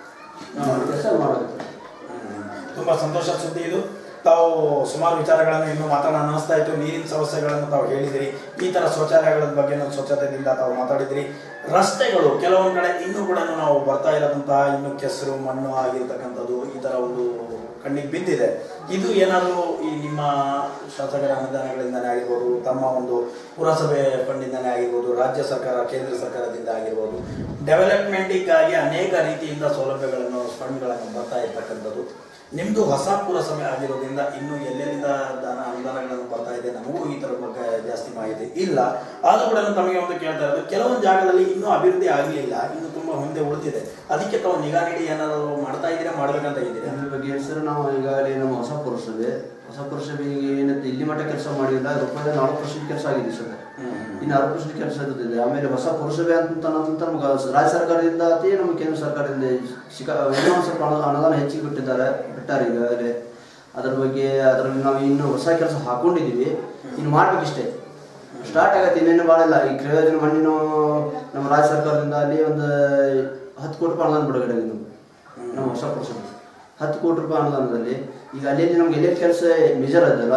ಕೆಲಸ ಮಾಡಕತ್ತಾರ ಹ್ಮ್. ತುಂಬಾ ಸಂತೋಷ ಸುದ್ದಿ ಇದು ತಾವು ಸುಮಾರು ವಿಚಾರಗಳನ್ನು ಇನ್ನೂ ಮಾತಾಡೋಣ ಅನ್ನಿಸ್ತಾ ಇತ್ತು ನೀರಿನ ಸಮಸ್ಯೆಗಳನ್ನು ತಾವು ಹೇಳಿದಿರಿ ಈ ತರ ಶೌಚಾಲಯಗಳ ಬಗ್ಗೆ ಸ್ವಚ್ಛತೆಯಿಂದ ತಾವು ಮಾತಾಡಿದಿರಿ ರಸ್ತೆಗಳು ಕೆಲವೊಂದು ಕಡೆ ಇನ್ನೂ ಕೂಡ ನಾವು ಬರ್ತಾ ಇರೋದಂತಹ ಇನ್ನು ಕೆಸರು ಮಣ್ಣು ಆಗಿರ್ತಕ್ಕಂಥದ್ದು ಈ ತರ ಒಂದು ಕಣ್ಣಿಗೆ ಬಿದ್ದಿದೆ ಇದು ಏನಾದರೂ ಈ ನಿಮ್ಮ ಶಾಸಕರ ಅನುದಾನಗಳಿಂದನೇ ಆಗಿರ್ಬೋದು ತಮ್ಮ ಒಂದು ಪುರಸಭೆ ಫಂಡಿಂದನೇ ಆಗಿರ್ಬೋದು ರಾಜ್ಯ ಸರ್ಕಾರ ಕೇಂದ್ರ ಸರ್ಕಾರದಿಂದ ಆಗಿರ್ಬೋದು ಡೆವಲಪ್ಮೆಂಟಿಗಾಗಿ ಅನೇಕ ರೀತಿಯಿಂದ ಸೌಲಭ್ಯಗಳನ್ನು ಫಂಡ್ಗಳನ್ನು ಬರ್ತಾ ಇರ್ತಕ್ಕಂಥದ್ದು ನಿಮ್ಮದು ಹೊಸ ಪುರಸಭೆ ಆಗಿರೋದ್ರಿಂದ ಇನ್ನು ಎಲ್ಲೆಲ್ಲಿಂದ ದಾನ ಅನುದಾನಗಳನ್ನು ಬರ್ತಾ ಇದೆ ನಮಗೂ ಈ ಥರ ಬಗ್ಗೆ ಜಾಸ್ತಿ ಮಾಹಿತಿ ಇಲ್ಲ ಆದರೂ ಕೂಡ ತಮಗೆ ಒಂದು ಕೇಳ್ತಾ ಇರೋದು ಕೆಲವೊಂದು ಜಾಗದಲ್ಲಿ ಇನ್ನೂ ಅಭಿವೃದ್ಧಿ ಆಗಲಿಲ್ಲ ಇನ್ನು ತುಂಬ ಮುಂದೆ ಉಳಿದಿದೆ ಅದಕ್ಕೆ ತಾವು ನಿಗಾ ನೀಡಿ ಏನಾದರೂ ಮಾಡ್ತಾ ಇದ್ದೀರಾ ಮಾಡ್ಬೇಕಂತ ಇದ್ದೀರಾ ಇದ್ರ ಬಗ್ಗೆ ಸರ್ ನಾವು ಈಗಾಗಲೇ ನಮ್ಮ ಹೊಸ ಪುರಸಭೆ ಹೊಸ ಪುರಸಭೆಗೆ ಏನಂತ ಇಲ್ಲಿ ಮಟ್ಟ ಕೆಲಸ ಮಾಡಿಲ್ಲ ರೂಪಾಯಿ ನಾಲ್ಕು ಪರ್ಸೆಂಟ್ ಕೆಲಸ ಆಗಿದೆ ಸರ್ ಇನ್ನು ಅರವತ್ತು ಪರ್ಸೆಂಟ್ ಕೆಲಸ ಇರುತ್ತದೆ ಆಮೇಲೆ ಹೊಸ ಪುರಸಭೆ ಅಂತ ನಂತರ ನಮ್ಗೆ ರಾಜ್ಯ ಸರ್ಕಾರದಿಂದ ಅತಿ ನಮ್ಮ ಕೇಂದ್ರ ಸರ್ಕಾರದಿಂದ ಸಿಕ್ಕ ಏನೋ ಒಂದು ಸ್ವಲ್ಪ ಅನು- ಅನುದಾನ ಹೆಚ್ಚಿಗೆ ಬಿಟ್ಟಿದ್ದಾರೆ ಬಿಟ್ಟಾರೆ ಈಗಾಗಲೇ ಅದ್ರ ಬಗ್ಗೆ ಅದರಲ್ಲಿ ನಾವು ಇನ್ನು ಹೊಸ ಕೆಲಸ ಹಾಕೊಂಡಿದ್ದೀವಿ ಇನ್ನು ಮಾಡ್ಬೇಕಿಷ್ಟೇ ಸ್ಟಾರ್ಟ್ ಆಗತ್ತೆ ಇನ್ನೇನು ಭಾಳ ಇಲ್ಲ ಈ ಕ್ರಿಯೋಜನ ಮಣ್ಣಿನ ನಮ್ಮ ರಾಜ್ಯ ಸರ್ಕಾರದಿಂದ ಅಲ್ಲಿ ಒಂದು ಹತ್ತು ಕೋಟಿ ರೂಪಾಯಿ ಅನುದಾನ ಬಿಡುಗಡೆ ಆಗಿದೆ ನಮ್ಗೆ ನಮ್ಮ ಹೊಸ ಪುರಸಭೆ ಹತ್ತು ಕೋಟಿ ರೂಪಾಯಿ ಅನುದಾನದಲ್ಲಿ ಈಗ ಅಲ್ಲಿ ನಮ್ಗೆ ಎಲ್ಲೇ ಕೆಲಸ ಮೇಜರ್ ಅದಲ್ಲ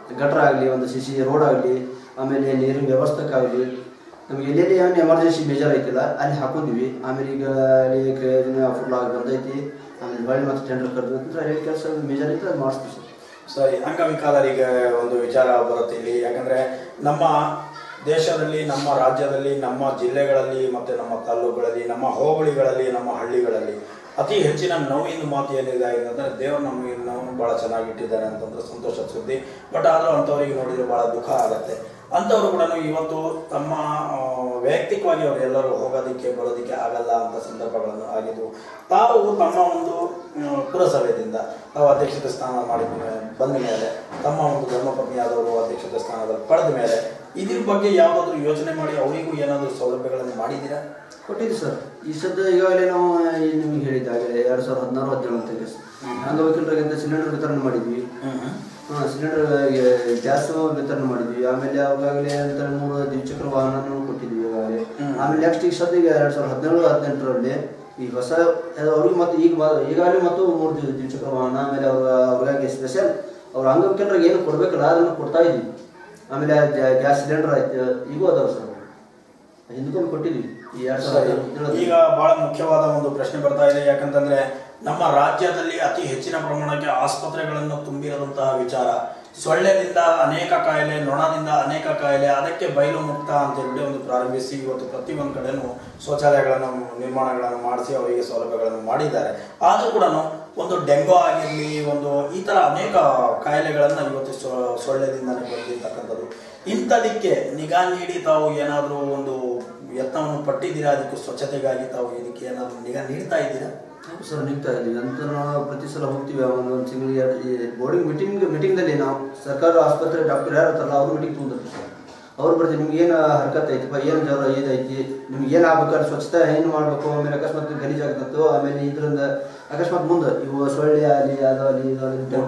ಗಟ್ರ ಆಗಲಿ ಒಂದು ಸಿ ಸಿ ರೋಡ್ ಆಗಲಿ ಆಮೇಲೆ ನೀರಿನ ವ್ಯವಸ್ಥೆಕ್ಕಾಗಲಿ ನಮಗೆ ಎಲ್ಲೆಲ್ಲಿ ಏನು ಎಮರ್ಜೆನ್ಸಿ ಮೇಜರ್ ಐತಿಲ್ಲ ಅಲ್ಲಿ ಹಾಕೊಂಡಿವಿ ಆಮೇಲೆ ಈಗ ಅಲ್ಲಿ ಕ್ರಿಯೋಜನ ಫುಲ್ ಆಗಿ ಬಂದೈತಿ ಆಮೇಲೆ ಹೊಳ್ಳಿ ಮತ್ತೆ ಟೆಂಡರ್ ಕರೆದು ನಂತರ ಅಲ್ಲಿ ಕೆಲಸ ಮೇಜರ್ ಐತೆ ಅದು ಮಾಡಿಸ್ತೀವಿ ಸರ್ ಸರಿ ಅಂಗವಿಕಲರಿಗೆ ಒಂದು ವಿಚಾರ ಬರುತ್ತೆ ಇಲ್ಲಿ ಯಾಕಂದ್ರೆ ನಮ್ಮ ದೇಶದಲ್ಲಿ ನಮ್ಮ ರಾಜ್ಯದಲ್ಲಿ ನಮ್ಮ ಜಿಲ್ಲೆಗಳಲ್ಲಿ ಮತ್ತೆ ನಮ್ಮ ತಾಲೂಕುಗಳಲ್ಲಿ ನಮ್ಮ ಹೋಬಳಿಗಳಲ್ಲಿ ನಮ್ಮ ಹಳ್ಳಿಗಳಲ್ಲಿ ಅತಿ ಹೆಚ್ಚಿನ ನೋವಿನ ಮಾತು ಏನಿದೆ ಅಂತಂದ್ರೆ ದೇವರು ನಮಗೆ ನಾವು ಬಹಳ ಚೆನ್ನಾಗಿ ಇಟ್ಟಿದ್ದಾರೆ ಅಂತಂದ್ರೆ ಸಂತೋಷದ ಸುದ್ದಿ ಬಟ್ ಆದ್ರೂ ಅಂಥವ್ರಿಗೆ ನೋಡಿದ್ರೆ ಬಹಳ ದುಃಖ ಆಗತ್ತೆ ಅಂಥವ್ರು ಕೂಡ ಇವತ್ತು ತಮ್ಮ ಆ, ವೈಯಕ್ತಿಕವಾಗಿ ಅವರು ಎಲ್ಲರೂ ಹೋಗೋದಕ್ಕೆ ಬರೋದಕ್ಕೆ ಆಗಲ್ಲ ಅಂತ ಸಂದರ್ಭಗಳನ್ನು ಆಗಿದ್ವು ತಾವು ತಮ್ಮ ಒಂದು ಆ, ಪುರಸಭೆಯಿಂದ ತಾವು ಅಧ್ಯಕ್ಷತೆ ಸ್ಥಾನ ಮಾಡಿದ ಮೇಲೆ ಬಂದ ಮೇಲೆ ತಮ್ಮ ಒಂದು ಧರ್ಮಪತ್ನಿಯಾದವರು ಅಧ್ಯಕ್ಷತೆ ಸ್ಥಾನದಲ್ಲಿ ಪಡೆದ ಮೇಲೆ ಇದ್ರ ಬಗ್ಗೆ ಯಾವುದಾದ್ರೂ ಯೋಚನೆ ಮಾಡಿ ಅವರಿಗೂ ಏನಾದರೂ ಸೌಲಭ್ಯಗಳನ್ನು ಮಾಡಿದ್ದೀರಾ ಕೊಟ್ಟಿದ್ವಿ ಸರ್ ಈ ಸದ್ಯ ಈಗಾಗಲೇ ನಾವು ಈ ನಿಮ್ಗೆ ಹೇಳಿದ್ದಾಗಲೇ ಎರಡು ಸಾವಿರದ ಹದಿನಾರು ಹದಿನೇಳು ಅಂತ ಅಂಗವಿಕಲರಿಗಂತ ಸಿಲಿಂಡರ್ ವಿತರಣೆ ಮಾಡಿದ್ವಿ ಹಾಂ ಸಿಲಿಂಡರ್ ಗ್ಯಾಸ್ ವಿತರಣೆ ಮಾಡಿದ್ವಿ ಆಮೇಲೆ ಅವಾಗಲೇ ಅಂತ ಮೂರು ದ್ವಿಚಕ್ರ ವಾಹನ ಕೊಟ್ಟಿದ್ವಿ ಈಗಾಗಲೇ ಹ್ಮ್. ಆಮೇಲೆ ನೆಕ್ಸ್ಟ್ ಈಗ ಸದ್ಯ ಈಗ ಎರಡು ಸಾವಿರದ ಹದಿನೇಳು ಹದಿನೆಂಟರಲ್ಲಿ ಈ ಹೊಸ ಅದು ಅವ್ರಿಗೆ ಮತ್ತೆ ಈಗ ಮ- ಈಗಾಗಲೇ ಮತ್ತು ಮೂರು ದ್ವಿ- ದ್ವಿಚಕ್ರ ವಾಹನ ಆಮೇಲೆ ಅವ್ರ ಅವ್ರಿಗಾಗಿ ಸ್ಪೆಷಲ್ ಅವ್ರ ಅಂಗವಿಕಲರಿಗೆ ಏನು ಕೊಡ್ಬೇಕಲ್ಲ ಅದನ್ನು ಕೊಡ್ತಾ ಇದ್ವಿ ಆಮೇಲೆ ಗ್ಯಾಸ್ ಸಿಲಿಂಡರ್ ಆಯ್ತು ಈಗೂ ಅದಾವ ಸರ್ ಹಿಂದ್ಕೊಂಡು ಕೊಟ್ಟಿದ್ವಿ ಈ ಎರಡು ಸರಿ. ಸಾವಿರದ ಹದಿನೇಳರಲ್ಲಿ. ಈಗ ಬಹಳ ಮುಖ್ಯವಾದ ಒಂದು ಪ್ರಶ್ನೆ ಬರ್ತಾ ಇದೆ ಯಾಕಂತಂದ್ರೆ ನಮ್ಮ ರಾಜ್ಯದಲ್ಲಿ ಅತಿ ಹೆಚ್ಚಿನ ಪ್ರಮಾಣಕ್ಕೆ ಆಸ್ಪತ್ರೆಗಳನ್ನು ತುಂಬಿರದಂತಹ ವಿಚಾರ ಸೊಳ್ಳೆದಿಂದ ಅನೇಕ ಕಾಯಿಲೆ ನೊಣದಿಂದ ಅನೇಕ ಕಾಯಿಲೆ ಅದಕ್ಕೆ ಬಯಲು ಮುಕ್ತ ಅಂತ ಹೇಳಿ ಒಂದು ಪ್ರಾರಂಭಿಸಿ ಇವತ್ತು ಪ್ರತಿಯೊಂದು ಕಡೆನೂ ಶೌಚಾಲಯಗಳನ್ನು ನಿರ್ಮಾಣಗಳನ್ನು ಮಾಡಿಸಿ ಅವರಿಗೆ ಸೌಲಭ್ಯಗಳನ್ನು ಮಾಡಿದ್ದಾರೆ ಆದರೂ ಕೂಡ ಒಂದು ಡೆಂಗು ಆಗಿರಲಿ ಒಂದು ಈ ತರ ಅನೇಕ ಕಾಯಿಲೆಗಳನ್ನು ಇವತ್ತು ಸೊ- ಸೊಳ್ಳೆದಿಂದನೇ ಬಂದಿರ್ತಕ್ಕಂಥದ್ದು ಇಂಥದಕ್ಕೆ ನಿಗಾ ನೀಡಿ ತಾವು ಏನಾದರೂ ಒಂದು ಯತ್ನವನ್ನು ಪಟ್ಟಿದ್ದೀರಾ ಅದಕ್ಕೆ ಸ್ವಚ್ಛತೆಗಾಗಿ ತಾವು ಇದಕ್ಕೆ ಏನಾದರೂ ನಿಗಾ ನೀಡ್ತಾ ಇದ್ದೀರಾ ಹೌದು ಸರ್ ನಿಗ್ತಾ ಇದ್ದೀವಿ ಅಂತ ನಾವು ಪ್ರತಿ ಸಲ ಹೋಗ್ತೀವಿ ಒಂದೊಂದು ತಿಂಗಳಿಗೆ ಬೋರ್ಡಿಂಗ್ ಮೀಟಿಂಗ್ ಮೀಟಿಂಗ್ದಲ್ಲಿ ನಾವು ಸರ್ಕಾರ ಆಸ್ಪತ್ರೆ ಡಾಕ್ಟರ್ ಯಾರು ಇರ್ತಾರಲ್ಲ ಅವ್ರು ಮೀಟಿಂಗ್ ತೊಗೊಂಡಿರ್ತೀವಿ ಸರ್ ಅವ್ರು ಬರ್ತೀವಿ ನಿಮ್ಗೆ ಏನು ಹರ್ಕತ್ ಐತಿಪ್ಪ ಏನು ಜ್ವರ ಏನೈತಿ ನಿಮ್ಗೆ ಏನು ಆಗ್ಬೇಕಾದ್ರೆ ಸ್ವಚ್ಛತೆ ಏನು ಮಾಡಬೇಕು ಆಮೇಲೆ ಅಕಸ್ಮಾತ್ ಗಲೀಜ್ ಆಗ್ತತ್ತು ಆಮೇಲೆ ಇದರಿಂದ ಅಕಸ್ಮಾತ್ ಮುಂದೆ ಇವು ಸೊಳ್ಳೆ ಆಗಲಿ ಅದು ಆಗಲಿ ಇದು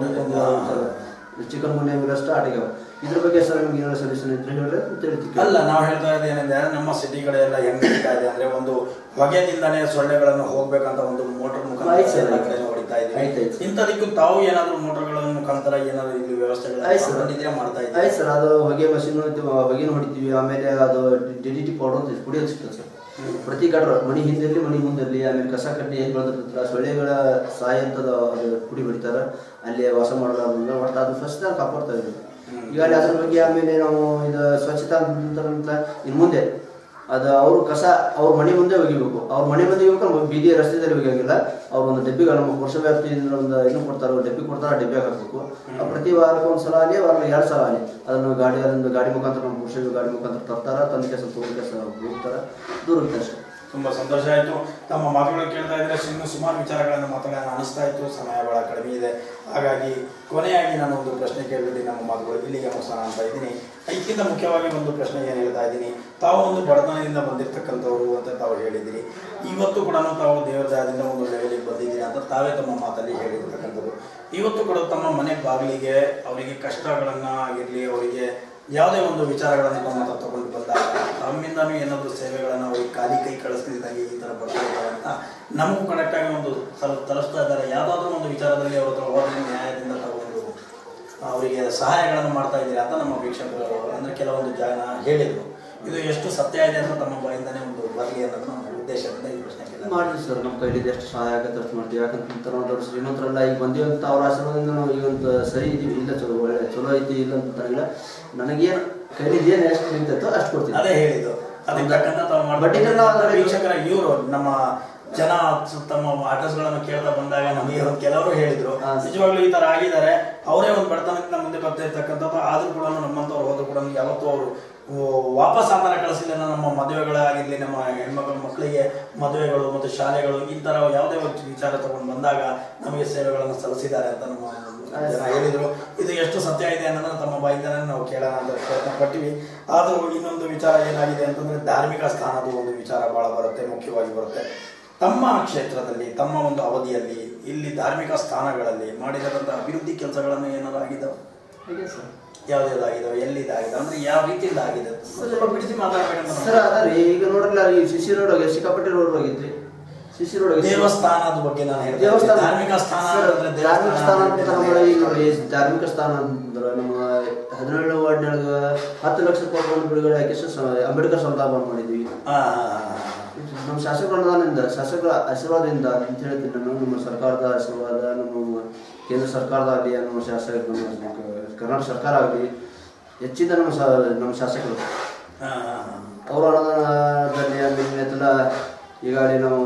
ಆಗಲಿ ಚಿಕನ್ ಗುನ್ಯ ಇವೆಲ್ಲ ಸ್ಟಾರ್ಟ್ ಆಗ್ಯಾವ ಇದ್ರ ಬಗ್ಗೆ ಸರ್ ನಿಮ್ಗೆ ಏನಾದ್ರು ಸೊಲ್ಯೂಷನ್ ಇದ್ರೆ ಹೇಳ್ರಿ ಅಂತ ಹೇಳ್ತೀವಿ ಅಲ್ಲ ನಾವು ಹೇಳ್ತಾ ಇರೋದು ಏನಂದ್ರೆ ನಮ್ಮ ಸಿಟಿ ಕಡೆ ಎಲ್ಲ ಹೆಂಗ್ ನಡೀತಾ ಇದೆ ಅಂದ್ರೆ ಒಂದು ಹೊಗೆದಿಂದನೇ ಸೊಳ್ಳೆಗಳನ್ನು ಹೋಗ್ಬೇಕಂತ ಒಂದು ಮೋಟರ್ ಮುಖಾಂತರ ಆಯ್ತು ಸರ್, ಎಲ್ಲ ಆಯ್ತು. ಕಡೆ ಹೊಡಿತಾ ಆಯ್ತು, ಇದ್ದೀವಿ ಆಯ್ತು. ಇಂಥದಕ್ಕೂ ತಾವು ಏನಾದರೂ ಮೋಟರ್ಗಳ ಮುಖಾಂತರ ಏನಾದರೂ ಇಲ್ಲಿ ವ್ಯವಸ್ಥೆಗಳು ಆಯ್ತು ಸರ್. ಮಾಡ್ಕೊಂಡಿದ್ದೀರಾ ಮಾಡ್ತಾ ಆಯ್ತು ಇದ್ದೀರಾ ಸರ್ ಅದು ಹೊಗೆ ಮಷೀನ್ ಹೊಗೆನ ಹೊಡಿತೀವಿ ಆಮೇಲೆ ಅದು ಡಿ ಡಿ ಟಿ ಪೌಡರ್ ಅಂತ ಕುಡಿಯೋದು ಸಿಗ್ತದೆ ಸರ್ ಪ್ರತಿ ಗಡ್ರ ಮನಿ ಹಿಂದಿರಲಿ ಮನಿ ಮುಂದಿರಲಿ ಆಮೇಲೆ ಕಸ ಕಡ್ಡಿ ಏನು ಬೆಳೆದಿರ್ತಾರ ಸೊಳ್ಳೆಗಳ ಸಾಯ ಅಂತದ ಅದು ಪುಡಿ ಹೊಡಿತಾರ ಅಲ್ಲಿ ವಾಸ ಮಾಡಲಾರ್ದಂಗ ಒಟ್ಟು ಅದು ಸ್ವಚ್ಛತೆ ಕಾಪಾಡ್ತಾ ಇದ್ವಿ ಹ್ಮ್. ಈಗ ಅಲ್ಲಿ ಅದ್ರ ಬಗ್ಗೆ ಆಮೇಲೆ ನಾವು ಇದು ಸ್ವಚ್ಛತಾ ಅಂತ ಇನ್ನು ಮುಂದೆ ಅದು ಅವರು ಕಸ ಅವ್ರ ಮನೆ ಮುಂದೆ ಒಗಿಬೇಕು ಅವ್ರ ಮನೆ ಮುಂದೆ ಒಗಿಬೇಕು ಬೀದಿ ರಸ್ತೆದಲ್ಲಿ ಒಗಿಯಂಗಿಲ್ಲ ಅವ್ರ ಒಂದು ಡಬ್ಬಿಗಳು ನಮ್ಮ ವರ್ಷ ವ್ಯಾಪ್ತಿಯಿಂದ ಒಂದು ಏನು ಕೊಡ್ತಾರೆ ಒಂದು ಡಬ್ಬಿ ಕೊಡ್ತಾರೆ ಆ ಡಬ್ಬಿಯಾಗ ಹಾಕ್ಬೇಕು ಆ ಪ್ರತಿ ವಾರಕ್ಕೆ ಒಂದು ಸಲ ಆಗಲಿ ವಾರ ಎರಡು ಸಲ ಆಗಲಿ ಅದನ್ನು ಗಾಡಿ ಅದೊಂದು ಗಾಡಿ ಮುಖಾಂತರ ನಮ್ಮ ಪುರುಷ ಗಾಡಿ ಮುಖಾಂತರ ತರ್ತಾರ ತಂದ ಕೆಲಸ ತಗೊಂಡ ಕೆಲಸ ಹೋಗ್ತಾರ ದೂರ ಹೋಗ್ತಾರೆ ಅಷ್ಟೇ ತುಂಬಾ ಸಂತೋಷ ಆಯಿತು ತಮ್ಮ ಮಾತುಗಳು ಕೇಳ್ತಾ ಇದ್ರೆ ಇನ್ನು ಸುಮಾರು ವಿಚಾರಗಳನ್ನು ಮಾತಾಡೋಣ ಅನಿಸ್ತಾ ಇತ್ತು ಸಮಯ ಬಹಳ ಕಡಿಮೆ ಇದೆ ಹಾಗಾಗಿ ಕೊನೆಯಾಗಿ ನಾನು ಒಂದು ಪ್ರಶ್ನೆ ಕೇಳ್ಬಿಟ್ಟು ನಮ್ಮ ಮಾತುಗಳು ಇಲ್ಲಿಗೆ ಮುಗಿಸೋಣ ಅಂತ ಇದ್ದೀನಿ ಇದಕ್ಕಿಂತ ಮುಖ್ಯವಾಗಿ ಒಂದು ಪ್ರಶ್ನೆ ಏನು ಹೇಳ್ತಾ ಇದ್ದೀನಿ ತಾವು ಒಂದು ಬಡತನದಿಂದ ಬಂದಿರತಕ್ಕಂಥವ್ರು ಅಂತ ತಾವು ಹೇಳಿದ್ದೀರಿ ಇವತ್ತು ಕೂಡ ತಾವು ದೇವರ ದಯದಿಂದ ಒಂದು ಲೆವೆಲಿಗೆ ಬಂದಿದ್ದೀರಿ ಅಂತ ತಾವೇ ತಮ್ಮ ಮಾತಲ್ಲಿ ಹೇಳಿರ್ತಕ್ಕಂಥದ್ದು ಇವತ್ತು ಕೂಡ ತಮ್ಮ ಮನೆ ಬಾಗಿಲಿಗೆ ಅವರಿಗೆ ಕಷ್ಟಗಳನ್ನ ಆಗಿರಲಿ ಅವರಿಗೆ ಯಾವುದೇ ಒಂದು ವಿಚಾರಗಳನ್ನು ತಮ್ಮ ಹತ್ರ ತಗೊಂಡು ಬಂದಾಗ ತಮ್ಮಿಂದನೂ ಏನಾದರೂ ಸೇವೆಗಳನ್ನು ಅವ್ರಿಗೆ ಖಾಲಿ ಕೈ ಕಳಿಸ್ತಿದ್ದಂಗೆ ಈ ಥರ ಬರ್ತಾ ಇದ್ದಾರೆ ಅಂತ ನಮಗೂ ಕರೆಕ್ಟಾಗಿ ಒಂದು ತಲ ತಲುಪಿಸ್ತಾ ಇದ್ದಾರೆ ಯಾವುದಾದ್ರೂ ಒಂದು ವಿಚಾರದಲ್ಲಿ ಅವ್ರ ಹತ್ರ ಹೋದ್ರೆ ನ್ಯಾಯದಿಂದ ತಗೊಂಡು ಅವರಿಗೆ ಸಹಾಯಗಳನ್ನು ಮಾಡ್ತಾ ಇದ್ದೀರಾ ಅಂತ ನಮ್ಮ ವೀಕ್ಷಕರು ಅಂದರೆ ಕೆಲವೊಂದು ಜನ ಹೇಳಿದರು ಇದು ಎಷ್ಟು ಸತ್ಯ ಇದೆ ಅಂತ ತಮ್ಮ ಬಾಯಿಂದನೇ ಒಂದು ಬರಲಿ ಅನ್ನೋದು ನಮ್ಮ ಉದ್ದೇಶದಿಂದ ಈ ಪ್ರಶ್ನೆ ಕೇಳಿದೆ ಮಾಡಿದ್ವಿ ಸರ್ ನಮ್ಮ ಕೈಲಿ ಎಷ್ಟು ಸಹಾಯ ಆಗತ್ತೆ ಅಷ್ಟು ಮಾಡ್ತೀವಿ ಯಾಕಂತ ನಾವು ದೊಡ್ಡ ಶ್ರೀಮಂತರಲ್ಲ ಈಗ ಬಂದೀವಿ ಅಂತ ಅವ್ರ ಆಶೀರ್ವಾದದಿಂದ ನಾವು ಈಗ ಒಂದು ಸರಿ ಇದೀವಿ ಇಲ್ಲ ಚಲೋ ಒಳ್ಳೆ ಚಲೋ ಐತಿ ಇಲ್ಲ ಅಂತಂತಾರಿಲ್ಲ ನನಗೇನು ಕೈಲಿದ್ದು ಏನು ಎಷ್ಟು ನಿಂತೈತೋ ಅಷ್ಟು ಕೊಡ್ತೀನಿ ಅದೇ ಹೇಳಿದ್ದು ಅದಕ್ಕೆ ತಕ್ಕಂತ ತಾವು ಬಡ್ಡಿ ಮಾಡ್ಬೇಕು ಎಲ್ಲ ಅದರಲ್ಲಿ- ವೀಕ್ಷಕರ ಇವರು ನಮ್ಮ ಜನ ಸ- ತಮ್ಮ ಅಡ್ರೆಸ್ ಗಳನ್ನ ಕೇಳ್ತಾ ಬಂದಾಗ ನಮಗೆ ಒಂದು ಕೆಲವರು ಹೇಳಿದ್ರು ಹಾ. ನಿಜವಾಗ್ಲೂ ಈ ತರ ಆಗಿದ್ದಾರೆ ಅವರೇ ಒಂದು ಬಡತನದಿಂದ ಮುಂದೆ ಬರ್ತಾ ಇರ್ತಕ್ಕಂಥದ್ದು ಆದ್ರೂ ಕೂಡ ನಮ್ಮಂತವ್ರು ಹೋದ್ರು ಕೂಡ ಯಾವತ್ತೂ ಅವರು ವಾಪಸ್ ಆ ಥರ ಕಳಿಸಿಲ್ಲ ನಮ್ಮ ಮದುವೆಗಳಾಗಿರ್ಲಿ ನಮ್ಮ ಹೆಣ್ಮಕ್ಳ ಮಕ್ಕಳಿಗೆ ಮದುವೆಗಳು ಮತ್ತು ಶಾಲೆಗಳು ಈ ತರ ಯಾವುದೇ ಒಂದು ವಿಚಾರ ತಗೊಂಡು ಬಂದಾಗ ನಮಗೆ ಸೇವೆಗಳನ್ನು ಸಲ್ಲಿಸಿದ್ದಾರೆ ಅಂತ ನಮ್ಮ ಜನ ಹೇಳಿದ್ರು ಇದು ಎಷ್ಟು ಸತ್ಯ ಇದೆ ಅನ್ನೋದನ್ನ ತಮ್ಮ ಬಾಯಿಂದನೇ ನಾವು ಕೇಳೋಣ ಅಂತ ಪ್ರಯತ್ನ ಪಟ್ಟಿವಿ ಆದರೂ ಇನ್ನೊಂದು ವಿಚಾರ ಏನಾಗಿದೆ ಅಂತಂದ್ರೆ ಧಾರ್ಮಿಕ ಸ್ಥಾನದ ಒಂದು ವಿಚಾರ ಬಹಳ ಬರುತ್ತೆ ಮುಖ್ಯವಾಗಿ ಬರುತ್ತೆ ತಮ್ಮ ಕ್ಷೇತ್ರದಲ್ಲಿ ತಮ್ಮ ಒಂದು ಅವಧಿಯಲ್ಲಿ ಇಲ್ಲಿ ಧಾರ್ಮಿಕ ಸ್ಥಾನಗಳಲ್ಲಿ ಮಾಡಿದಂಥ ಅಭಿವೃದ್ಧಿ ಕೆಲಸಗಳನ್ನು ಏನಾದ್ರು ಆಗಿದಾವೆ ಹಾಗೆ ಸರ್ ಯಾವ್ದಾಗಿದಾವೆ ಎಲ್ಲಿದಾಗಿದೆ ಅಂದ್ರೆ ಯಾವ ರೀತಿಯಿಂದ ಆಗಿದೆ ಸ್ವಲ್ಪ ಬಿಡಿಸಿ ಮಾತಾಡ್ಬೇಕಂತ ಸರ್ ಅದ ರೀ ಈಗ ನೋಡ್ರಲ್ಲ ಈ ಸಿ ಸಿ ರೋಡ್ ಹೋಗಿ ಸಿಕ್ಕಾಪಟ್ಟೆ ರೋಡ್ ಹೋಗಿದ್ರಿ ಸಿ ಸಿಸಿ ರೋಡ್ ದೇವಸ್ಥಾನದ ಬಗ್ಗೆ ನಾನು ಹೇಳ್ತೀನಿ ದೇವಸ್ಥಾನ ಧಾರ್ಮಿಕ ಸ್ಥಾನ ಸರ್, ಅಂದ್ರೆ ಧಾರ್ಮಿಕ ಸ್ಥಾನ ಅಂತ ದೇವಸ್ಥಾನ ನಮ್ಮ ಈಗ ನೋಡಿ ಧಾರ್ಮಿಕ ಸ್ಥಾನ ಅಂದ್ರೆ ನಮ್ಮ ಹದಿನೇಳು ವಾರ್ಡ್ನಾಗ ಹತ್ತು ಲಕ್ಷ ರೂಪಾಯಿ ಒಂದು ಬಿಡುಗಡೆ ಹಾಕಿ ಸ- ಅಂಬೇಡ್ಕರ್ ಸಂತಾಪ ಮಾಡಿದ್ವಿ ಆ, ಆ, ಆ, ಆ. ನಮ್ಮ ಶಾಸಕರ ಅನುದಾನದಿಂದ ಶಾಸಕರ ಆಶೀರ್ವಾದದಿಂದ ಅಂತ ಹೇಳ್ತೀನಿ ನಾನು ನಮ್ಮ ಸರ್ಕಾರದ ಆಶೀರ್ವಾದ ನಮ್ಮ ಕೇಂದ್ರ ಸರ್ಕಾರದಾಗಲಿ ನಮ್ಮ ಶಾಸಕ ನಮ್ಮ ಕರ್ನಾಟಕ ಸರ್ಕಾರ ಆಗಲಿ ಹೆಚ್ಚಿನ ನಮ್ಮ ಸ ನಮ್ಮ ಶಾಸಕರು ಆ, ಆ, ಆ. ಅವರ ಅನುದಾನದಲ್ಲಿ ಆಮೇಲೆ ಈಗಾಗಲೇ ನಾವು